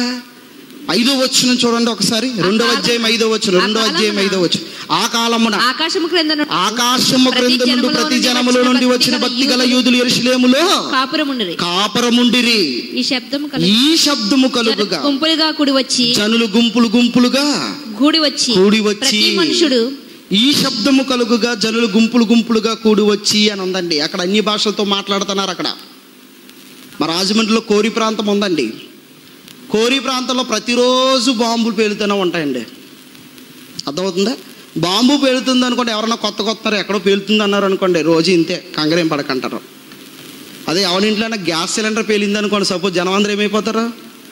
ఐదో వచ్చిన చూడండి ఒకసారి రెండో అధ్యాయం ఐదో వచ్చిన రెండో అధ్యాయం ఐదో వచ్చిన ఆ కాలమున ఆకాశము క్రింద నుండి ఆకాశము ప్రతి క్రింద నుండి జనములో ప్రతి నుండి జనములో నుండి వచ్చిన భక్తి గల యూదులు ఎరుషులేములో కాపురముండిరి కాపరముండిరి ఈ శబ్దం ఈ శబ్దము కలుగుగా గుంపులుగా కూడి వచ్చి జనులు గుంపులు గుంపులుగా కూడి వచ్చి కూడి వచ్చి ప్రతి మనుషుడు ఈ శబ్దము కలుగుగా జనులు గుంపులు గుంపులుగా కూడి వచ్చి అని ఉందండి అక్కడ అన్ని భాషలతో మాట్లాడుతున్నారు అక్కడ మా రాజమండ్రిలో కోరి ప్రాంతం ఉందండి కోరి ప్రాంతంలో ప్రతిరోజు బాంబులు పేలుతూనే ఉంటాయండి అర్థమవుతుందా బాంబు పేలుతుంది అనుకోండి ఎవరన్నా కొత్త కొత్త ఎక్కడో పేలుతుంది అన్నారు అనుకోండి రోజు ఇంతే కంగరేం పడకంటారు అదే ఎవరింట్లోనే గ్యాస్ సిలిండర్ పేలింది అనుకోండి సపోజ్ జనం అందరూ ఏమైపోతారు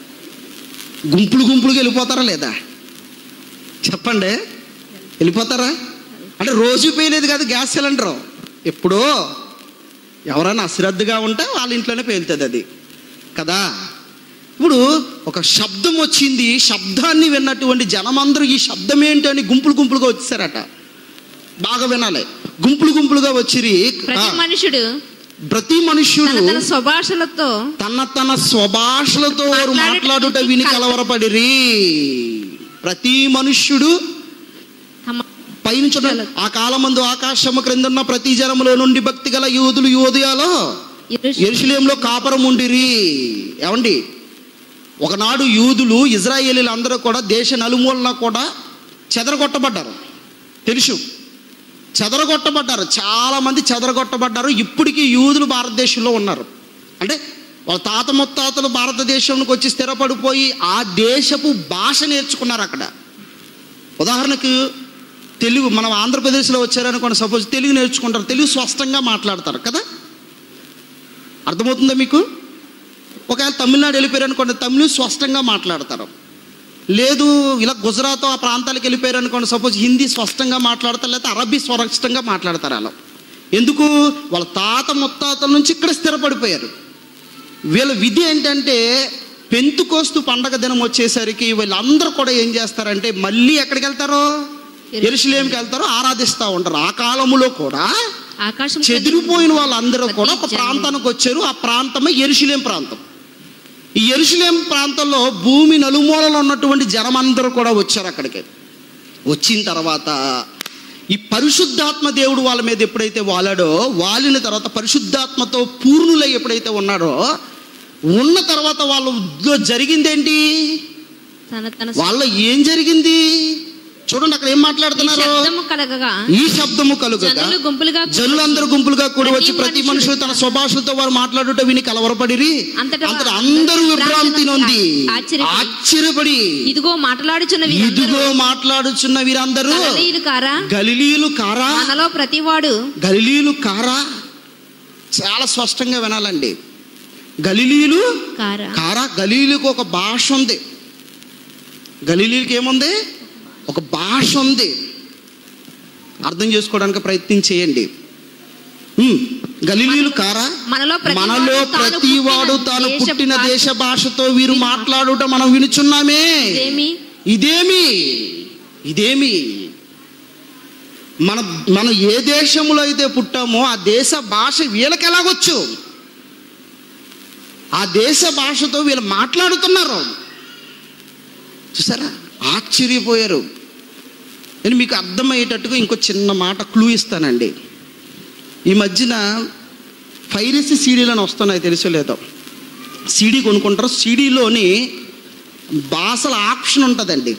గుంపులు గుంపులుగా వెళ్ళిపోతారా లేదా చెప్పండి వెళ్ళిపోతారా అంటే రోజు పేలేదు కాదు గ్యాస్ సిలిండర్ ఎప్పుడో ఎవరైనా అశ్రద్ధగా ఉంటే వాళ్ళ ఇంట్లోనే పేలుతుంది అది కదా ఇప్పుడు ఒక శబ్దం వచ్చింది శబ్దాన్ని విన్నటువంటి జనమందరూ ఈ శబ్దం ఏంటని గుంపులు గుంపులుగా వచ్చేసారట బాగా వినాలి గుంపులు గుంపులుగా వచ్చిరి ప్రతి ఆ, మనుషుడు ప్రతి తన మనుష్యుడు తన స్వభాషలతో తన తన స్వభాషలతో వారు మాట్లాడుట విని కలవరపడిరి ప్రతి మనుష్యుడు తమ పైన చూడండి ఆ కాలమందు ఆకాశము క్రిందున్న ప్రతి జనములో నుండి భక్తి గల యూదులు యోదయాలో ఎరుష- ఎరుషులేంలో కాపరం ఉండిరి ఏమండి ఒకనాడు యూదులు ఇజ్రాయేలీలు అందరూ కూడా దేశ నలుమూలన కూడా చెదరగొట్టబడ్డారు తెలుసు చెదరగొట్టబడ్డారు చాలామంది చెదరగొట్టబడ్డారు ఇప్పటికీ యూదులు భారతదేశంలో ఉన్నారు అంటే వాళ్ళ తాత ముత్తాతలు భారతదేశంలోకి వచ్చి స్థిరపడిపోయి ఆ దేశపు భాష నేర్చుకున్నారు అక్కడ ఉదాహరణకు తెలుగు మనం ఆంధ్రప్రదేశ్లో వచ్చారనుకోండి సపోజ్ తెలుగు నేర్చుకుంటారు తెలుగు స్పష్టంగా మాట్లాడతారు కదా అర్థమవుతుందా మీకు ఒకవేళ తమిళనాడు వెళ్ళిపోయారు అనుకోండి తమిళ్ స్పష్టంగా మాట్లాడతారు లేదు ఇలా గుజరాత్ ఆ ప్రాంతాలకు వెళ్ళిపోయారు అనుకోండి సపోజ్ హిందీ స్పష్టంగా మాట్లాడతారు లేకపోతే అరబీ స్పష్టంగా మాట్లాడతారు అలా ఎందుకు వాళ్ళ తాత ముత్తాతల నుంచి ఇక్కడ స్థిరపడిపోయారు వీళ్ళ విధి ఏంటంటే పెంతుకోస్తు పండగ దినం వచ్చేసరికి వీళ్ళందరూ కూడా ఏం చేస్తారంటే మళ్ళీ ఎక్కడికి వెళ్తారు ఎరుసలేంకి వెళ్తారు ఆరాధిస్తూ ఉంటారు ఆ కాలంలో కూడా ఆకాశం చెదిరిపోయిన వాళ్ళందరూ కూడా ఒక ప్రాంతానికి వచ్చారు ఆ ప్రాంతమే ఎరుషులేం ప్రాంతం ఈ ఎరుషులేం ప్రాంతంలో భూమి నలుమూలలో ఉన్నటువంటి జనమందరూ కూడా వచ్చారు అక్కడికి వచ్చిన తర్వాత ఈ పరిశుద్ధాత్మ దేవుడు వాళ్ళ మీద ఎప్పుడైతే వాలాడో వాలిన తర్వాత పరిశుద్ధాత్మతో పూర్ణులై ఎప్పుడైతే ఉన్నాడో ఉన్న తర్వాత వాళ్ళలో జరిగిందేంటి తన తన వాళ్ళ ఏం జరిగింది చూడండి అక్కడ ఏం ఈ మాట్లాడుతున్నారు శబ్దము కలగగా ఈ శబ్దము కలుగుగా జనులు గుంపులుగా కూడి జనులందరూ గుంపులుగా కూడి వచ్చి ప్రతి ప్రతి మనుషుడు మనుషులు తన స్వభాషలతో వారు మాట్లాడుట విని కలవరపడిరి అంతటా అంతటా అందరూ విభ్రాంతి నొంది ఆశ్చర్యపడి, ఆశ్చర్యపడి ఇదిగో మాట్లాడుచున్న వీరందరూ ఇదిగో మాట్లాడుచున్న వీరందరూ గలిలీయులు కారా గలిలీలు కారా మనలో ప్రతివాడు గలిలీలు కారా చాలా స్పష్టంగా వినాలండి గలిలీలు కారా కారా గలీలకు ఒక భాష ఉంది గలీలీకి ఏముంది ఒక భాష ఉంది అర్థం చేసుకోవడానికి ప్రయత్నం చేయండి ఉమ్, గలీలీలు కారా మనలో ప్రతివాడు మనలో తాను ప్రతివాడు పుట్టిన తాను దేశ పుట్టిన భాష- దేశ భాషతో వీరు మాట్లాడుట మనం వినుచున్నామే ఇదేమి ఇదేమి ఇదేమి మన మనం ఏ దేశంలో అయితే పుట్టామో ఆ దేశ భాష వీళ్ళకి ఎలాగొచ్చు ఆ దేశ భాషతో వీళ్ళు మాట్లాడుతున్నారు చూసారా ఆశ్చర్యపోయారు నేను మీకు అర్థమయ్యేటట్టుగా ఇంకో చిన్న మాట క్లూ ఇస్తానండి ఈ మధ్యన ఫైరసీ సీడీలు అని వస్తున్నాయి తెలుసో లేదో సీడీ కొనుక్కుంటారు సీడీలోని భాషల ఆప్షన్ ఉంటుందండి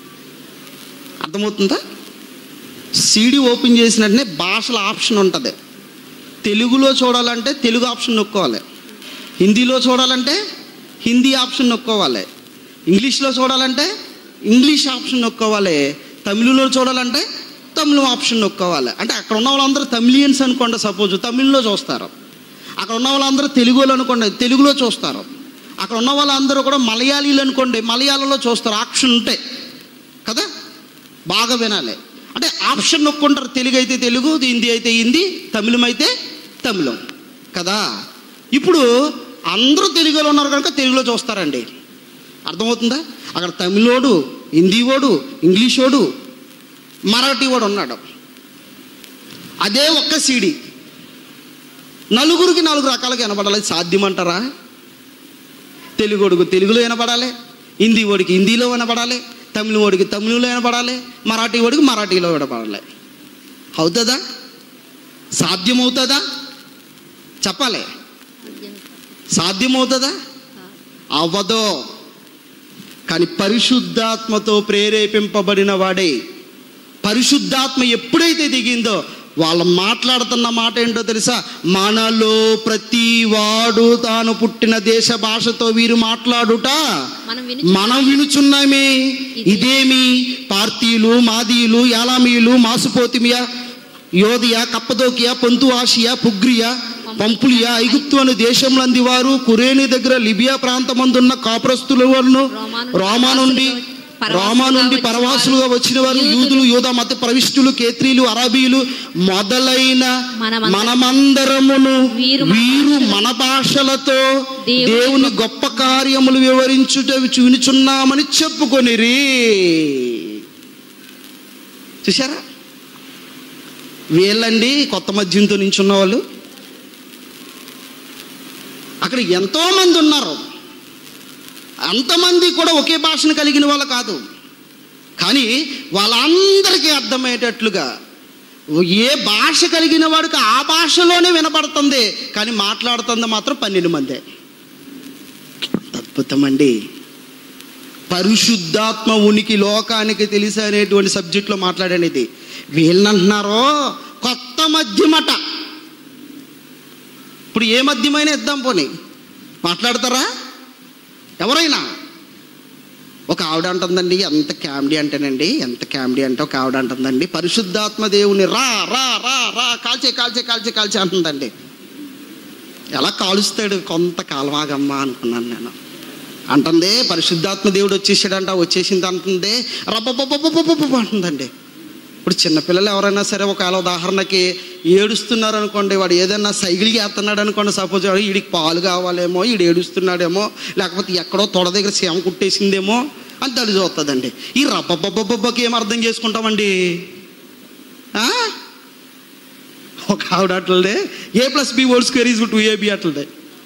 అర్థమవుతుందా సీడీ ఓపెన్ చేసిన వెంటనే భాషల ఆప్షన్ ఉంటుంది తెలుగులో చూడాలంటే తెలుగు ఆప్షన్ నొక్కోవాలి హిందీలో చూడాలంటే హిందీ ఆప్షన్ నొక్కోవాలి ఇంగ్లీష్లో చూడాలంటే ఇంగ్లీష్ ఆప్షన్ నొక్కోవాలి తమిళలో చూడాలంటే తమిళ ఆప్షన్ నొక్కోవాలి అంటే అక్కడ ఉన్న వాళ్ళందరూ తమిళియన్స్ అనుకోండి సపోజ్ తమిళ్లో చూస్తారు అక్కడ ఉన్న వాళ్ళందరూ తెలుగు వాళ్ళు అనుకోండి తెలుగులో చూస్తారు అక్కడ ఉన్న వాళ్ళందరూ కూడా మలయాళీలు అనుకోండి మలయాళంలో చూస్తారు ఆప్షన్ ఉంటాయి కదా బాగా వినాలి అంటే ఆప్షన్ నొక్కుంటారు తెలుగు అయితే తెలుగు హిందీ అయితే హిందీ తమిళం అయితే తమిళం కదా ఇప్పుడు అందరూ తెలుగులో ఉన్నారు కనుక తెలుగులో చూస్తారండి అర్థమవుతుందా అక్కడ తమిళోడు హిందీ వాడు ఇంగ్లీష్ వాడు మరాఠీ వాడు ఉన్నాడు అదే ఒక్క సీడీ నలుగురికి నాలుగు రకాలుగా వినపడాలి సాధ్యమంటారా తెలుగు వాడికి తెలుగులో వినపడాలి హిందీ వాడికి హిందీలో వినపడాలి తమిళ వాడికి తమిళలో వినపడాలి మరాఠీ వాడికి మరాఠీలో వినపడాలి అవుతుందా సాధ్యమవుతుందా చెప్పాలి సాధ్యమవుతుందా అవ్వదో కానీ పరిశుద్ధాత్మతో ప్రేరేపింపబడిన వాడే పరిశుద్ధాత్మ ఎప్పుడైతే దిగిందో వాళ్ళు మాట్లాడుతున్న మాట ఏంటో తెలుసా మనలో ప్రతి వాడు తాను పుట్టిన దేశ భాషతో వీరు మాట్లాడుట మనం విను మనం వినుచున్నామే ఇదేమి పార్తీలు మాదీలు యాలామీలు మాసుపోతిమియా యోధియా కప్పదోకియా పొంతు ఆసియా పుగ్రియా పంపులియా ఐగుప్తు అనే దేశంలంది వారు కురేని దగ్గర లిబియా ప్రాంతమందున్న కాపురస్తుల వారును రోమా నుండి రోమా నుండి పరవాసులుగా వచ్చిన వారు యూదులు యూద మత ప్రవిష్టులు కేత్రీలు అరబీలు మొదలైన మనమందరం- మనమందరమును వీరు మన వీరు మన భాషలతో దేవుని దేవుని గొప్ప కార్యములు వివరించుట వినుచున్నామని చెప్పుకొనిరి చూసారా వీళ్ళండి కొత్త మద్యంతో నించున్న వాళ్ళు అక్కడ ఎంతో మంది ఉన్నారు అంతమంది కూడా ఒకే భాషను కలిగిన వాళ్ళు కాదు కానీ వాళ్ళందరికీ అర్థమయ్యేటట్లుగా ఏ భాష కలిగిన వాడికి ఆ భాషలోనే వినపడుతుంది కానీ మాట్లాడుతుంది మాత్రం పన్నెండు మందే అద్భుతం అండి పరిశుద్ధాత్మ ఉనికి లోకానికి తెలిసి అనేటువంటి సబ్జెక్ట్లో మాట్లాడాను ఇది వీళ్ళంటున్నారో కొత్త మద్యమట ఇప్పుడు ఏ మద్యమైనా ఇద్దాం పోనీ మాట్లాడతారా ఎవరైనా ఒక ఆవిడ అంటుందండి ఎంత కామెడీ అంటేనండి ఎంత కామెడీ అంటే ఒక ఆవిడ అంటుందండి పరిశుద్ధాత్మ దేవుని రా రా రా రా కాల్చే కాల్చే కాల్చే కాల్చే అంటుందండి ఎలా కాలుస్తాడు కొంత కాలమాగమ్మా అనుకున్నాను నేను అంటుంది పరిశుద్ధాత్మ దేవుడు వచ్చేసాడంట వచ్చేసింది అంటుంది రబ్బబ్బబ్బబ్బబ్బబ్బ అంటుందండి ఇప్పుడు చిన్నపిల్లలు ఎవరైనా సరే ఒకవేళ ఉదాహరణకి ఏడుస్తున్నారు అనుకోండి వాడు ఏదైనా సైకిల్ చేస్తున్నాడు అనుకోండి సపోజ్ వీడికి పాలు కావాలేమో వీడు ఏడుస్తున్నాడేమో లేకపోతే ఎక్కడో తొడ దగ్గర సీమ కుట్టేసిందేమో అని తడి చూస్తుందండి ఈ రబ్బబ్బబ్బబ్బకి ఏం అర్థం చేసుకుంటామండి ఆ? ఒక ఆవిడ అట్లదే A plus B whole square is two AB అట్లదే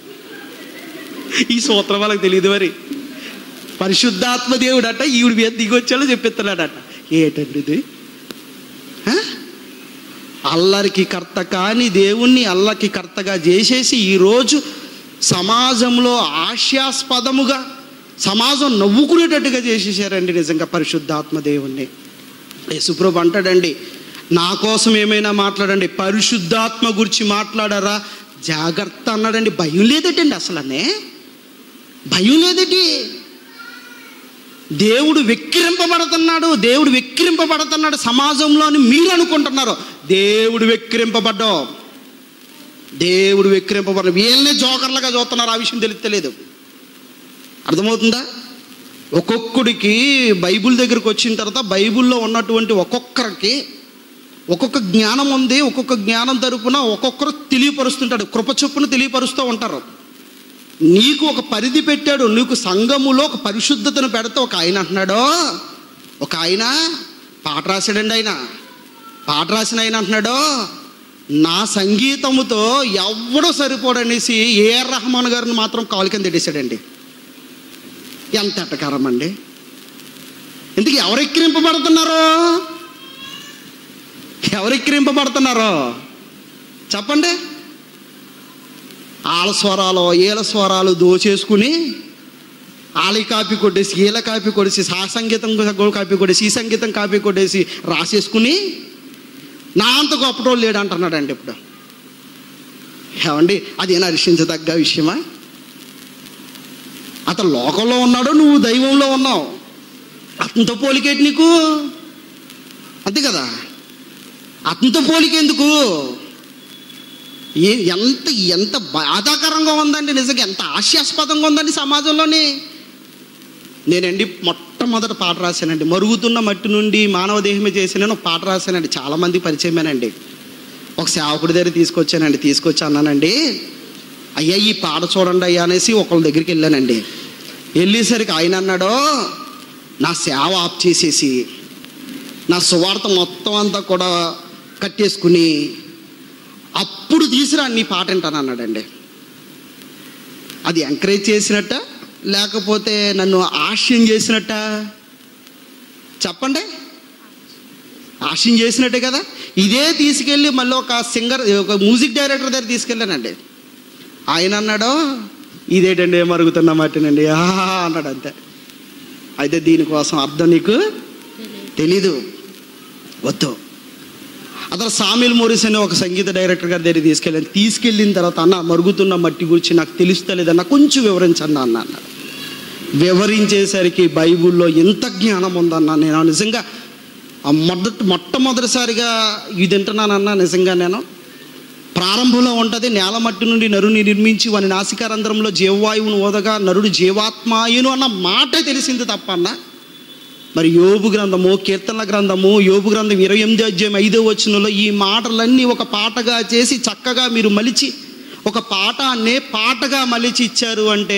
ఈ సూత్రం వాళ్ళకి తెలియదు మరి పరిశుద్ధాత్మ దేవుడు అట ఈవిడ మీద దిగొచ్చాడో చెప్పిస్తున్నాడట ఏటండి ఇది ఆ? అల్లరికి కర్త కాని దేవుణ్ణి అల్లకి కర్తగా చేసేసి ఈరోజు సమాజంలో హాస్యాస్పదముగా సమాజం నవ్వుకునేటట్టుగా చేసేసారండి నిజంగా పరిశుద్ధాత్మ దేవుణ్ణి యేసుప్రభు అంటాడండి నా కోసం ఏమైనా మాట్లాడండి పరిశుద్ధాత్మ గురించి మాట్లాడారా జాగ్రత్త అన్నాడండి భయం లేదటండి అసలనే భయం లేదటి దేవుడు వెక్కిరింపబడుతున్నాడు దేవుడు వెక్కిరింపబడుతున్నాడు సమాజంలో అని మీరు అనుకుంటున్నారు దేవుడు వెక్కిరింపబడ్డావు దేవుడు వెక్కిరింపబడ్డ వీళ్ళనే జోకర్లుగా చూస్తున్నారు ఆ విషయం తెలుస్తలేదు అర్థమవుతుందా ఒక్కొక్కడికి బైబిల్ దగ్గరికి వచ్చిన తర్వాత బైబిల్లో ఉన్నటువంటి ఒక్కొక్కరికి ఒక్కొక్క జ్ఞానం ఉంది ఒక్కొక్క జ్ఞానం తరపున ఒక్కొక్కరు తెలియపరుస్తుంటాడు కృప చొప్పున తెలియపరుస్తూ ఉంటారు నీకు ఒక పరిధి పెట్టాడు నీకు సంఘములో ఒక పరిశుద్ధతను పెడితే ఒక ఆయన అంటున్నాడు ఒక ఆయన పాట రాశాడండి ఆయన పాట రాసిన ఆయన అంటున్నాడు నా సంగీతముతో ఎవడో సరిపోడనేసి ఏఆర్ రహమాన్ గారిని మాత్రం కాలు కింద పెట్టేశాడండి ఎంత ఎట్టకారం అండి ఇందుకు ఎవరు ఎక్కిరింపబడుతున్నారు ఎవరు ఎక్కిరింపబడుతున్నారు చెప్పండి ఆల స్వరాలు ఏల స్వరాలు దోచేసుకుని ఆలి కాపీ కొట్టేసి ఈల కాపీ కొట్టేసి ఆ సంగీతం కాపీ కొట్టేసి ఈ సంగీతం కాపీ కొట్టేసి రాసేసుకుని నా అంత గొప్పటోళ్ళు లేడు అంటున్నాడండి ఇప్పుడు ఏమండి అదేనా హర్షించదగ్గ విషయమా అతను లోకంలో ఉన్నాడు నువ్వు దైవంలో ఉన్నావు అతనితో పోలికేటి నీకు అంతే కదా అతనితో పోలికెందుకు ఏ ఎంత ఎంత బాధాకరంగా ఉందండి నిజంగా ఎంత హాస్యాస్పదంగా ఉందండి సమాజంలోని నేనండి మొట్టమొదటి పాట రాశానండి మరుగుతున్న మట్టి నుండి మానవ దేహమే చేసిన ఒక పాట రాశానండి చాలామంది పరిచయమేనండి ఒక సేవకుడి దగ్గర తీసుకొచ్చానండి తీసుకొచ్చి అన్నానండి అయ్యా ఈ పాట చూడండి అయ్యా అనేసి ఒకళ్ళ దగ్గరికి వెళ్ళానండి వెళ్ళేసరికి ఆయన అన్నాడు నా సేవ ఆఫ్ చేసేసి నా సువార్త మొత్తం అంతా కూడా కట్టేసుకుని అప్పుడు తీసిరా నీ పాట వింటాను అన్నాడండి అది ఎంకరేజ్ చేసినట్ట లేకపోతే నన్ను ఆశయం చేసినట్ట చెప్పండి ఆశయం చేసినట్టే కదా ఇదే తీసుకెళ్ళి మళ్ళీ ఒక సింగర్ ఒక మ్యూజిక్ డైరెక్టర్ దగ్గర తీసుకెళ్ళానండి ఆయన అన్నాడు ఇదేటండి మరుగుతున్న మట్టినండి ఆహా అన్నాడు అంతే అయితే దీనికోసం అర్థం నీకు తెలీదు వద్దు అతను సామిల్ మోరిస్ అనే ఒక సంగీత డైరెక్టర్ గారి దగ్గర తీసుకెళ్ళాను తీసుకెళ్ళిన తర్వాత అన్న మరుగుతున్న మట్టి గురించి నాకు తెలుస్తలేదన్న కొంచెం వివరించండి అన్న అన్నాడు వివరించేసరికి బైబిల్లో ఎంత జ్ఞానం ఉందన్న నేను నిజంగా ఆ మొదటి మొట్టమొదటిసారిగా ఇది వింటున్నానన్న నిజంగా నేను ప్రారంభంలో ఉంటుంది నేల మట్టి నుండి నరుని నిర్మించి వాని నాసికారంధ్రంలో జీవవాయువును ఓదగా నరుడు జీవాత్మాయును అన్న మాటే తెలిసింది తప్ప అన్న మరి యోబు గ్రంథము కీర్తనల గ్రంథము యోబు గ్రంథం ఇరవై ఎనిమిది అధ్యాయం ఐదో వచనంలో ఈ మాటలన్నీ ఒక పాటగా చేసి చక్కగా మీరు మలిచి ఒక పాఠాన్నే పాటగా మలిచి ఇచ్చారు అంటే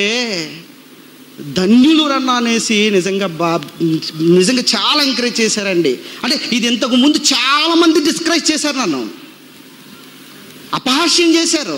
ధన్యులు రన్న అనేసి నిజంగా బా నిజంగా చాలా ఎంకరేజ్ చేశారండి అంటే ఇది ఇంతకు ముందు చాలా మంది డిస్కరేజ్ చేశారు నన్ను అపహాస్యం చేశారు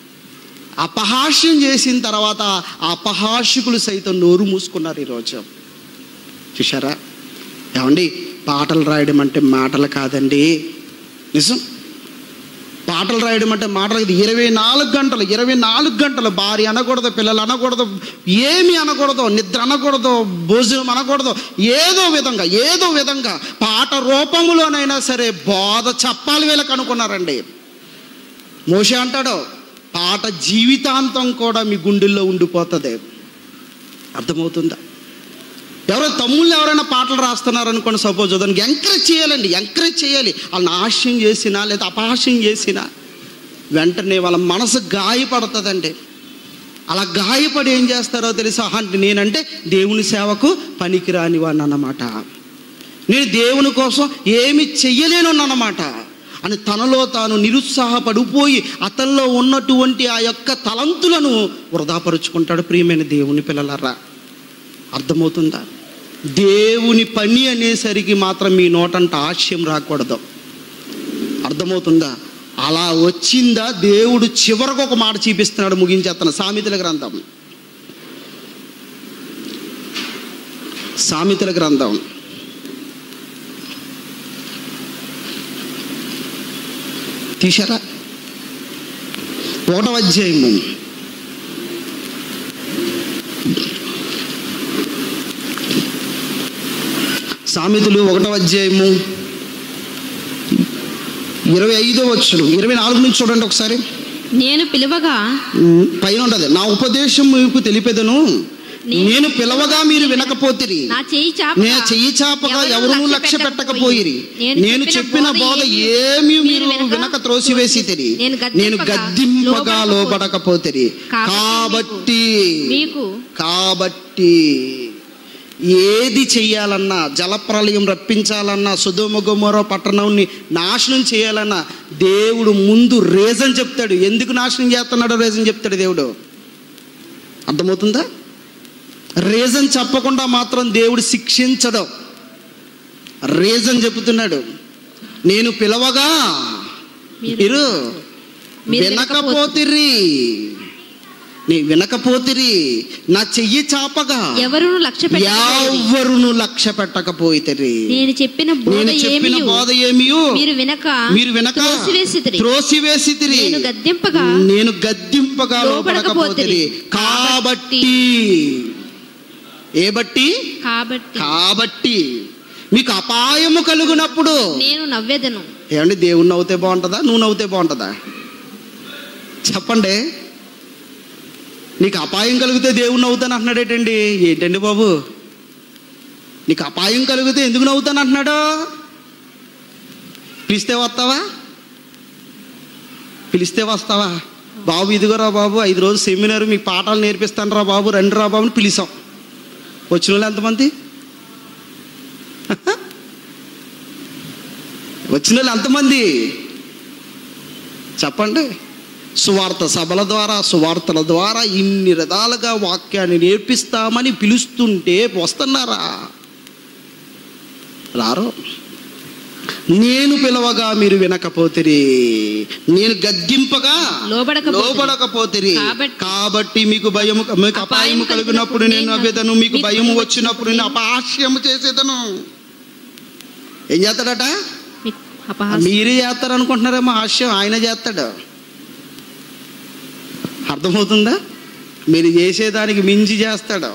అపహాస్యం చేసిన తర్వాత ఆ అపహాస్యకులు సైతం నోరు మూసుకున్నారు ఈరోజు చూసారా ఏమండి పాటలు రాయడం అంటే మాటలు కాదండి నిజం పాటలు రాయడం అంటే మాటలు ఇది ఇరవై నాలుగు గంటలు ఇరవై నాలుగు గంటలు భార్య అనకూడదు పిల్లలు అనకూడదు ఏమి అనకూడదు నిద్ర అనకూడదు భోజనం అనకూడదు ఏదో విధంగా ఏదో విధంగా పాట రూపంలోనైనా సరే బోధ చెప్పాలి వీళ్ళకి అనుకున్నారండి మోషే అంటాడు పాట జీవితాంతం కూడా మీ గుండెల్లో ఉండిపోతుంది అర్థమవుతుందా ఎవరో తమ్ముళ్ళు ఎవరైనా పాటలు రాస్తున్నారు అనుకోండి సపోజ్ దానికి ఎంకరేజ్ చేయాలండి ఎంకరేజ్ చేయాలి వాళ్ళని ఆశయం చేసినా లేదా అపహాస్యం చేసినా వెంటనే వాళ్ళ మనసు గాయపడుతుందండి అలా గాయపడి ఏం చేస్తారో తెలుసా అంటే నేనంటే దేవుని సేవకు పనికిరాని వాడిని అన్నమాట నేను దేవుని కోసం ఏమి చెయ్యలేను అన్నమాట అని తనలో తాను నిరుత్సాహపడిపోయి అతనిలో ఉన్నటువంటి ఆ యొక్క తలంతులను వృధాపరుచుకుంటాడు ప్రియమైన దేవుని పిల్లలరా అర్థమవుతుందా దేవుని పని అనేసరికి మాత్రం మీ నోటంట ఆశయం రాకూడదు అర్థమవుతుందా అలా వచ్చిందా దేవుడు చివరకు ఒక మాట చూపిస్తున్నాడు ముగించేస్తాను సామెతల గ్రంథం సామెతల గ్రంథం తీశారా ఒకటవ అధ్యాయము సామెతలు ఒకటవ అధ్యాయము ఇరవై ఐదో వచ్చును ఇరవై నాలుగు నుంచి చూడండి ఒకసారి నేను పిలువగా ఉమ్, పైన ఉండదు నా ఉపదేశం మీకు తెలిపెదను నేను పిలవగా మీరు వినకపోతిరి నా చెయ్యి చాప నేను చెయ్యి చాపగా ఎవరునూ లక్ష్య పెట్టకపోయిరి నేను చెప్పిన బోధ ఏమీ మీరు వినక త్రోసివేసి తిరి నేను గద్దింపగా లోబడకపోతిరి కాబట్టి మీకు కాబట్టి ఏది చెయ్యాలన్నా జలప్రలయం రప్పించాలన్నా సుధుమగుమరో పట్టణంని నాశనం చేయాలన్నా దేవుడు ముందు రీజన్ చెప్తాడు ఎందుకు నాశనం చేస్తున్నాడో రీజన్ చెప్తాడు దేవుడు అర్థమవుతుందా రీజన్ చెప్పకుండా మాత్రం దేవుడు శిక్షించడు రీజన్ చెబుతున్నాడు నేను పిలవగా మీరు మీరు వినకపోతిరి నీ వినకపోతిరి నా చెయ్యి చాపగా ఎవరును లక్ష్య పెట్టకపోయిరి. ఎవరును లక్ష్య పెట్టకపోయితిరి నేను చెప్పిన బోధ నేను చెప్పిన ఏమియు బోధ ఏమియో మీరు వినక మీరు వినక త్రోసివేసితిరి. త్రోసివేసితిరి నేను గద్దింపగా నేను గద్దింపగా లోబడకపోతిరి. లోపడకపోతిరి కాబట్టి ఏ బట్టి కాబట్టి కాబట్టి మీకు అపాయము కలుగునప్పుడు నేను నవ్వెదను ఏమండి దేవుడు నవ్వుతే బాగుంటుందా నువ్వు నవ్వుతే బాగుంటుందా చెప్పండి నీకు అపాయం కలిగితే దేవుడు నవ్వుతాను అంటున్నాడు ఏంటండి ఏంటండి బాబు నీకు అపాయం కలిగితే ఎందుకు నవ్వుతాను అంటున్నాడు పిలిస్తే వస్తావా పిలిస్తే వస్తావా బాబు ఇదిగోరా బాబు ఐదు రోజులు సెమినార్ మీకు పాఠాలు నేర్పిస్తాను రా బాబు రండి రా బాబు అని పిలిచాం వచ్చిన వాళ్ళు ఎంతమంది వచ్చిన వాళ్ళు ఎంతమంది చెప్పండి సువార్త సభల ద్వారా సువార్తల ద్వారా ఇన్ని రకాలుగా వాక్యాన్ని నేర్పిస్తామని పిలుస్తుంటే వస్తున్నారా రారు నేను పిలవగా మీరు వినకపోతిరి నేను గద్దింపగా లోబడకపోతిరి. లోబడకపోతిరి కాబట్టి- కాబట్టి మీకు భయము మీకు అపాయము కలిగినప్పుడు నేను అవేదను మీకు భయము వచ్చినప్పుడు నేను అపహాస్యము చేసేదను ఏం చేస్తాడట మీకు అపహాస్యం మీరే చేస్తారు అనుకుంటున్నారేమో హాస్యం ఆయన చేస్తాడు అర్థమవుతుందా మీరు చేసేదానికి మించి చేస్తాడు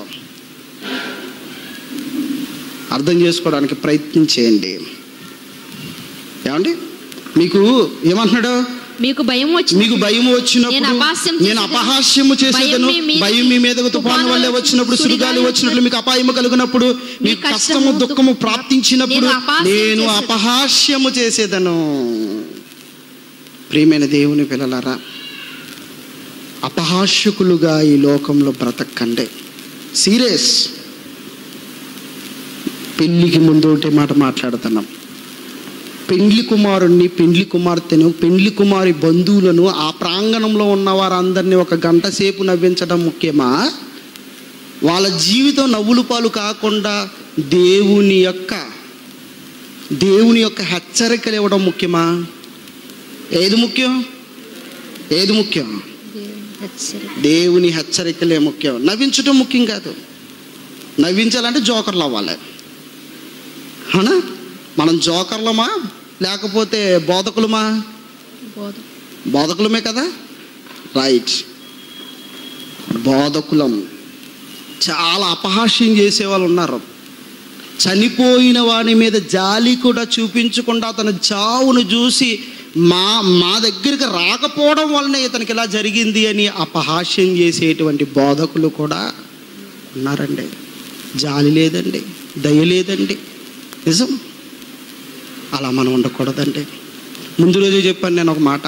అర్థం చేసుకోవడానికి ప్రయత్నం చేయండి ఏమండి మీకు ఏమంటున్నాడు మీకు భయం వచ్చి మీకు భయం వచ్చినప్పుడు నేను అపహాస్యం నేను చేసేదను. అపహాస్యము చేసేదను భయం మీ మీదికి భయం మీ మీదకు తుఫాను తుఫాను వల్లే వచ్చి- వచ్చినప్పుడు సుడిగాలి సుడిగాలి వచ్చినట్లు మీకు అపాయము కలిగినప్పుడు మీ మీకు కష్టము కష్టము, దుఃఖము దుఃఖము ప్రాప్తించినప్పుడు నేను అపహాస్యం నేను చేసేదను. అపహాస్యము చేసేదను ప్రియమైన దేవుని పిల్లలారా అపహాస్యకులుగా ఈ లోకంలో బ్రతకండి సీరియస్ పెళ్లికి ముందు ఒకటే మాట మాట్లాడుతున్నాం పెండ్లి కుమారుణ్ణి పెండ్లి కుమార్తెను పెండ్లి కుమారి బంధువులను ఆ ప్రాంగణంలో ఉన్న వారందరినీ ఒక గంట సేపు నవ్వించడం ముఖ్యమా వాళ్ళ జీవితం నవ్వులు పాలు కాకుండా దేవుని యొక్క దేవుని యొక్క హెచ్చరికలు ఇవ్వడం ముఖ్యమా ఏది ముఖ్యం ఏది ముఖ్యం దేవుని హెచ్చరికలే ముఖ్యం నవ్వించడం ముఖ్యం కాదు నవ్వించాలంటే జోకర్లు అవ్వాలి అవునా మనం జోకర్లమా లేకపోతే బోధకులమా బోధ బోధకులమే కదా రైట్ బోధకులం చాలా అపహాస్యం చేసే వాళ్ళు ఉన్నారు చనిపోయిన వాని మీద జాలి కూడా చూపించకుండా అతను చావును చూసి మా మా దగ్గరికి రాకపోవడం వలన ఇతనికి ఇలా జరిగింది అని అపహాస్యం చేసేటువంటి బోధకులు కూడా ఉన్నారండి జాలి లేదండి దయ లేదండి నిజం అలా మనం ఉండకూడదండి ముందు రోజు చెప్పాను నేను ఒక మాట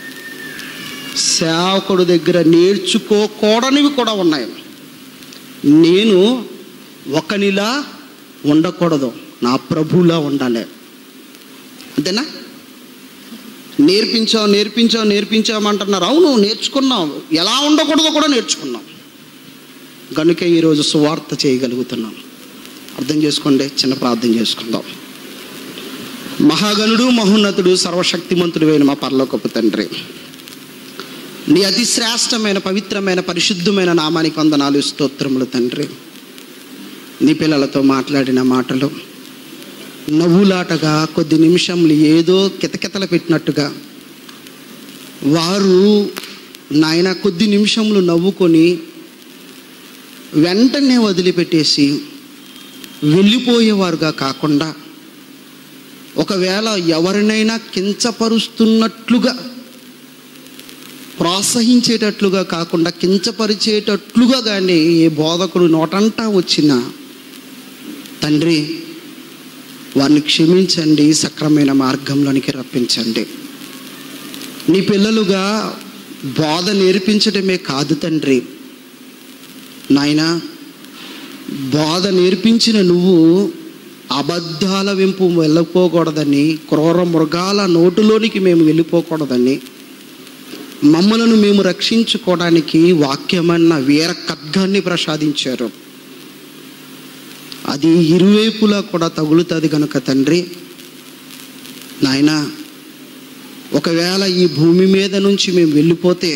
సేవకుడు దగ్గర నేర్చుకోకూడనివి కూడా ఉన్నాయి నేను ఒకనిలా ఉండకూడదు నా ప్రభులా ఉండాలి అంతేనా నేర్పించావు నేర్పించావు నేర్పించామంటున్నారు అవును నేర్చుకున్నాం ఎలా ఉండకూడదో కూడా నేర్చుకున్నాం కనుక ఈరోజు సువార్త చేయగలుగుతున్నాం అర్థం చేసుకోండి చిన్న ప్రార్థన చేసుకుందాం మహాగణుడు మహోన్నతుడు సర్వశక్తిమంతుడు అయిన మా పరలోకపు తండ్రి నీ అతి శ్రేష్టమైన పవిత్రమైన పరిశుద్ధమైన నామానికి వందనాలు స్తోత్రములు తండ్రి నీ పిల్లలతో మాట్లాడిన మాటలు నవ్వులాటగా కొద్ది నిమిషంలు ఏదో కితకితలు పెట్టినట్టుగా వారు నాయన కొద్ది నిమిషములు నవ్వుకొని వెంటనే వదిలిపెట్టేసి వెళ్ళిపోయేవారుగా కాకుండా ఒకవేళ ఎవరినైనా కించపరుస్తున్నట్లుగా ప్రోత్సహించేటట్లుగా కాకుండా కించపరిచేటట్లుగా కానీ ఏ బోధకుడు నోటంటా వచ్చినా తండ్రి వారిని క్షమించండి సక్రమైన మార్గంలోనికి రప్పించండి నీ పిల్లలుగా బోధ నేర్పించడమే కాదు తండ్రి నాయనా బోధ నేర్పించిన నువ్వు అబద్ధాల వెంపు వెళ్ళిపోకూడదని క్రూర మృగాల నోటులోనికి మేము వెళ్ళిపోకూడదని మమ్మలను మేము రక్షించుకోవడానికి వాక్యమన్న వీర ఖడ్గాన్ని ప్రసాదించారు అది ఇరువైపులా కూడా తగులుతుంది కనుక తండ్రి నాయన ఒకవేళ ఈ భూమి మీద నుంచి మేము వెళ్ళిపోతే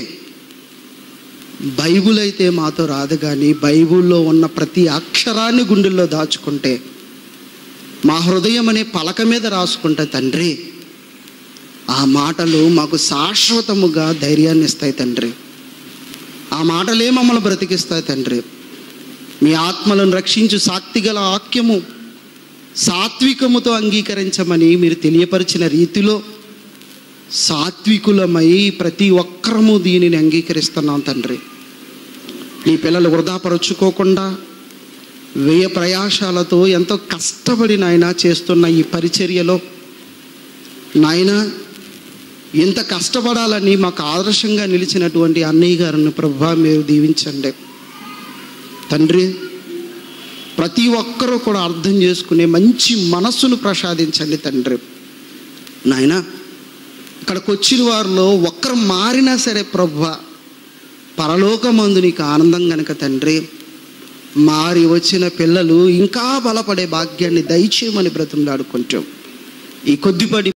బైబుల్ అయితే మాతో రాదు కానీ బైబుల్లో ఉన్న ప్రతి అక్షరాన్ని గుండెల్లో దాచుకుంటే మా హృదయం అనే పలక మీద రాసుకుంటే తండ్రి ఆ మాటలు మాకు శాశ్వతముగా ధైర్యాన్ని ఇస్తాయి తండ్రి ఆ మాటలే మమ్మల్ని బ్రతికిస్తాయి తండ్రి మీ ఆత్మలను రక్షించు సాక్తిగల వాక్యము సాత్వికముతో అంగీకరించమని మీరు తెలియపరిచిన రీతిలో సాత్వికులమై ప్రతి ఒక్కరము దీనిని అంగీకరిస్తున్నాం తండ్రి నీ పిల్లలు వృధాపరుచుకోకుండా వ్యయ ప్రయాసాలతో ఎంతో కష్టపడి నాయన చేస్తున్న ఈ పరిచర్యలో నాయన ఇంత కష్టపడాలని మాకు ఆదర్శంగా నిలిచినటువంటి అన్నయ్య గారిని ప్రభా మీరు దీవించండి తండ్రి ప్రతి ఒక్కరూ కూడా అర్థం చేసుకునే మంచి మనస్సును ప్రసాదించండి తండ్రి నాయన ఇక్కడికి వచ్చిన వారిలో ఒక్కరు మారినా సరే ప్రభు పరలోకమందు నీకు ఆనందం గనక తండ్రి మారి వచ్చిన పిల్లలు ఇంకా బలపడే భాగ్యాన్ని దయచేయమని బ్రతిమలాడుకుంటాం ఈ కొద్దిపడి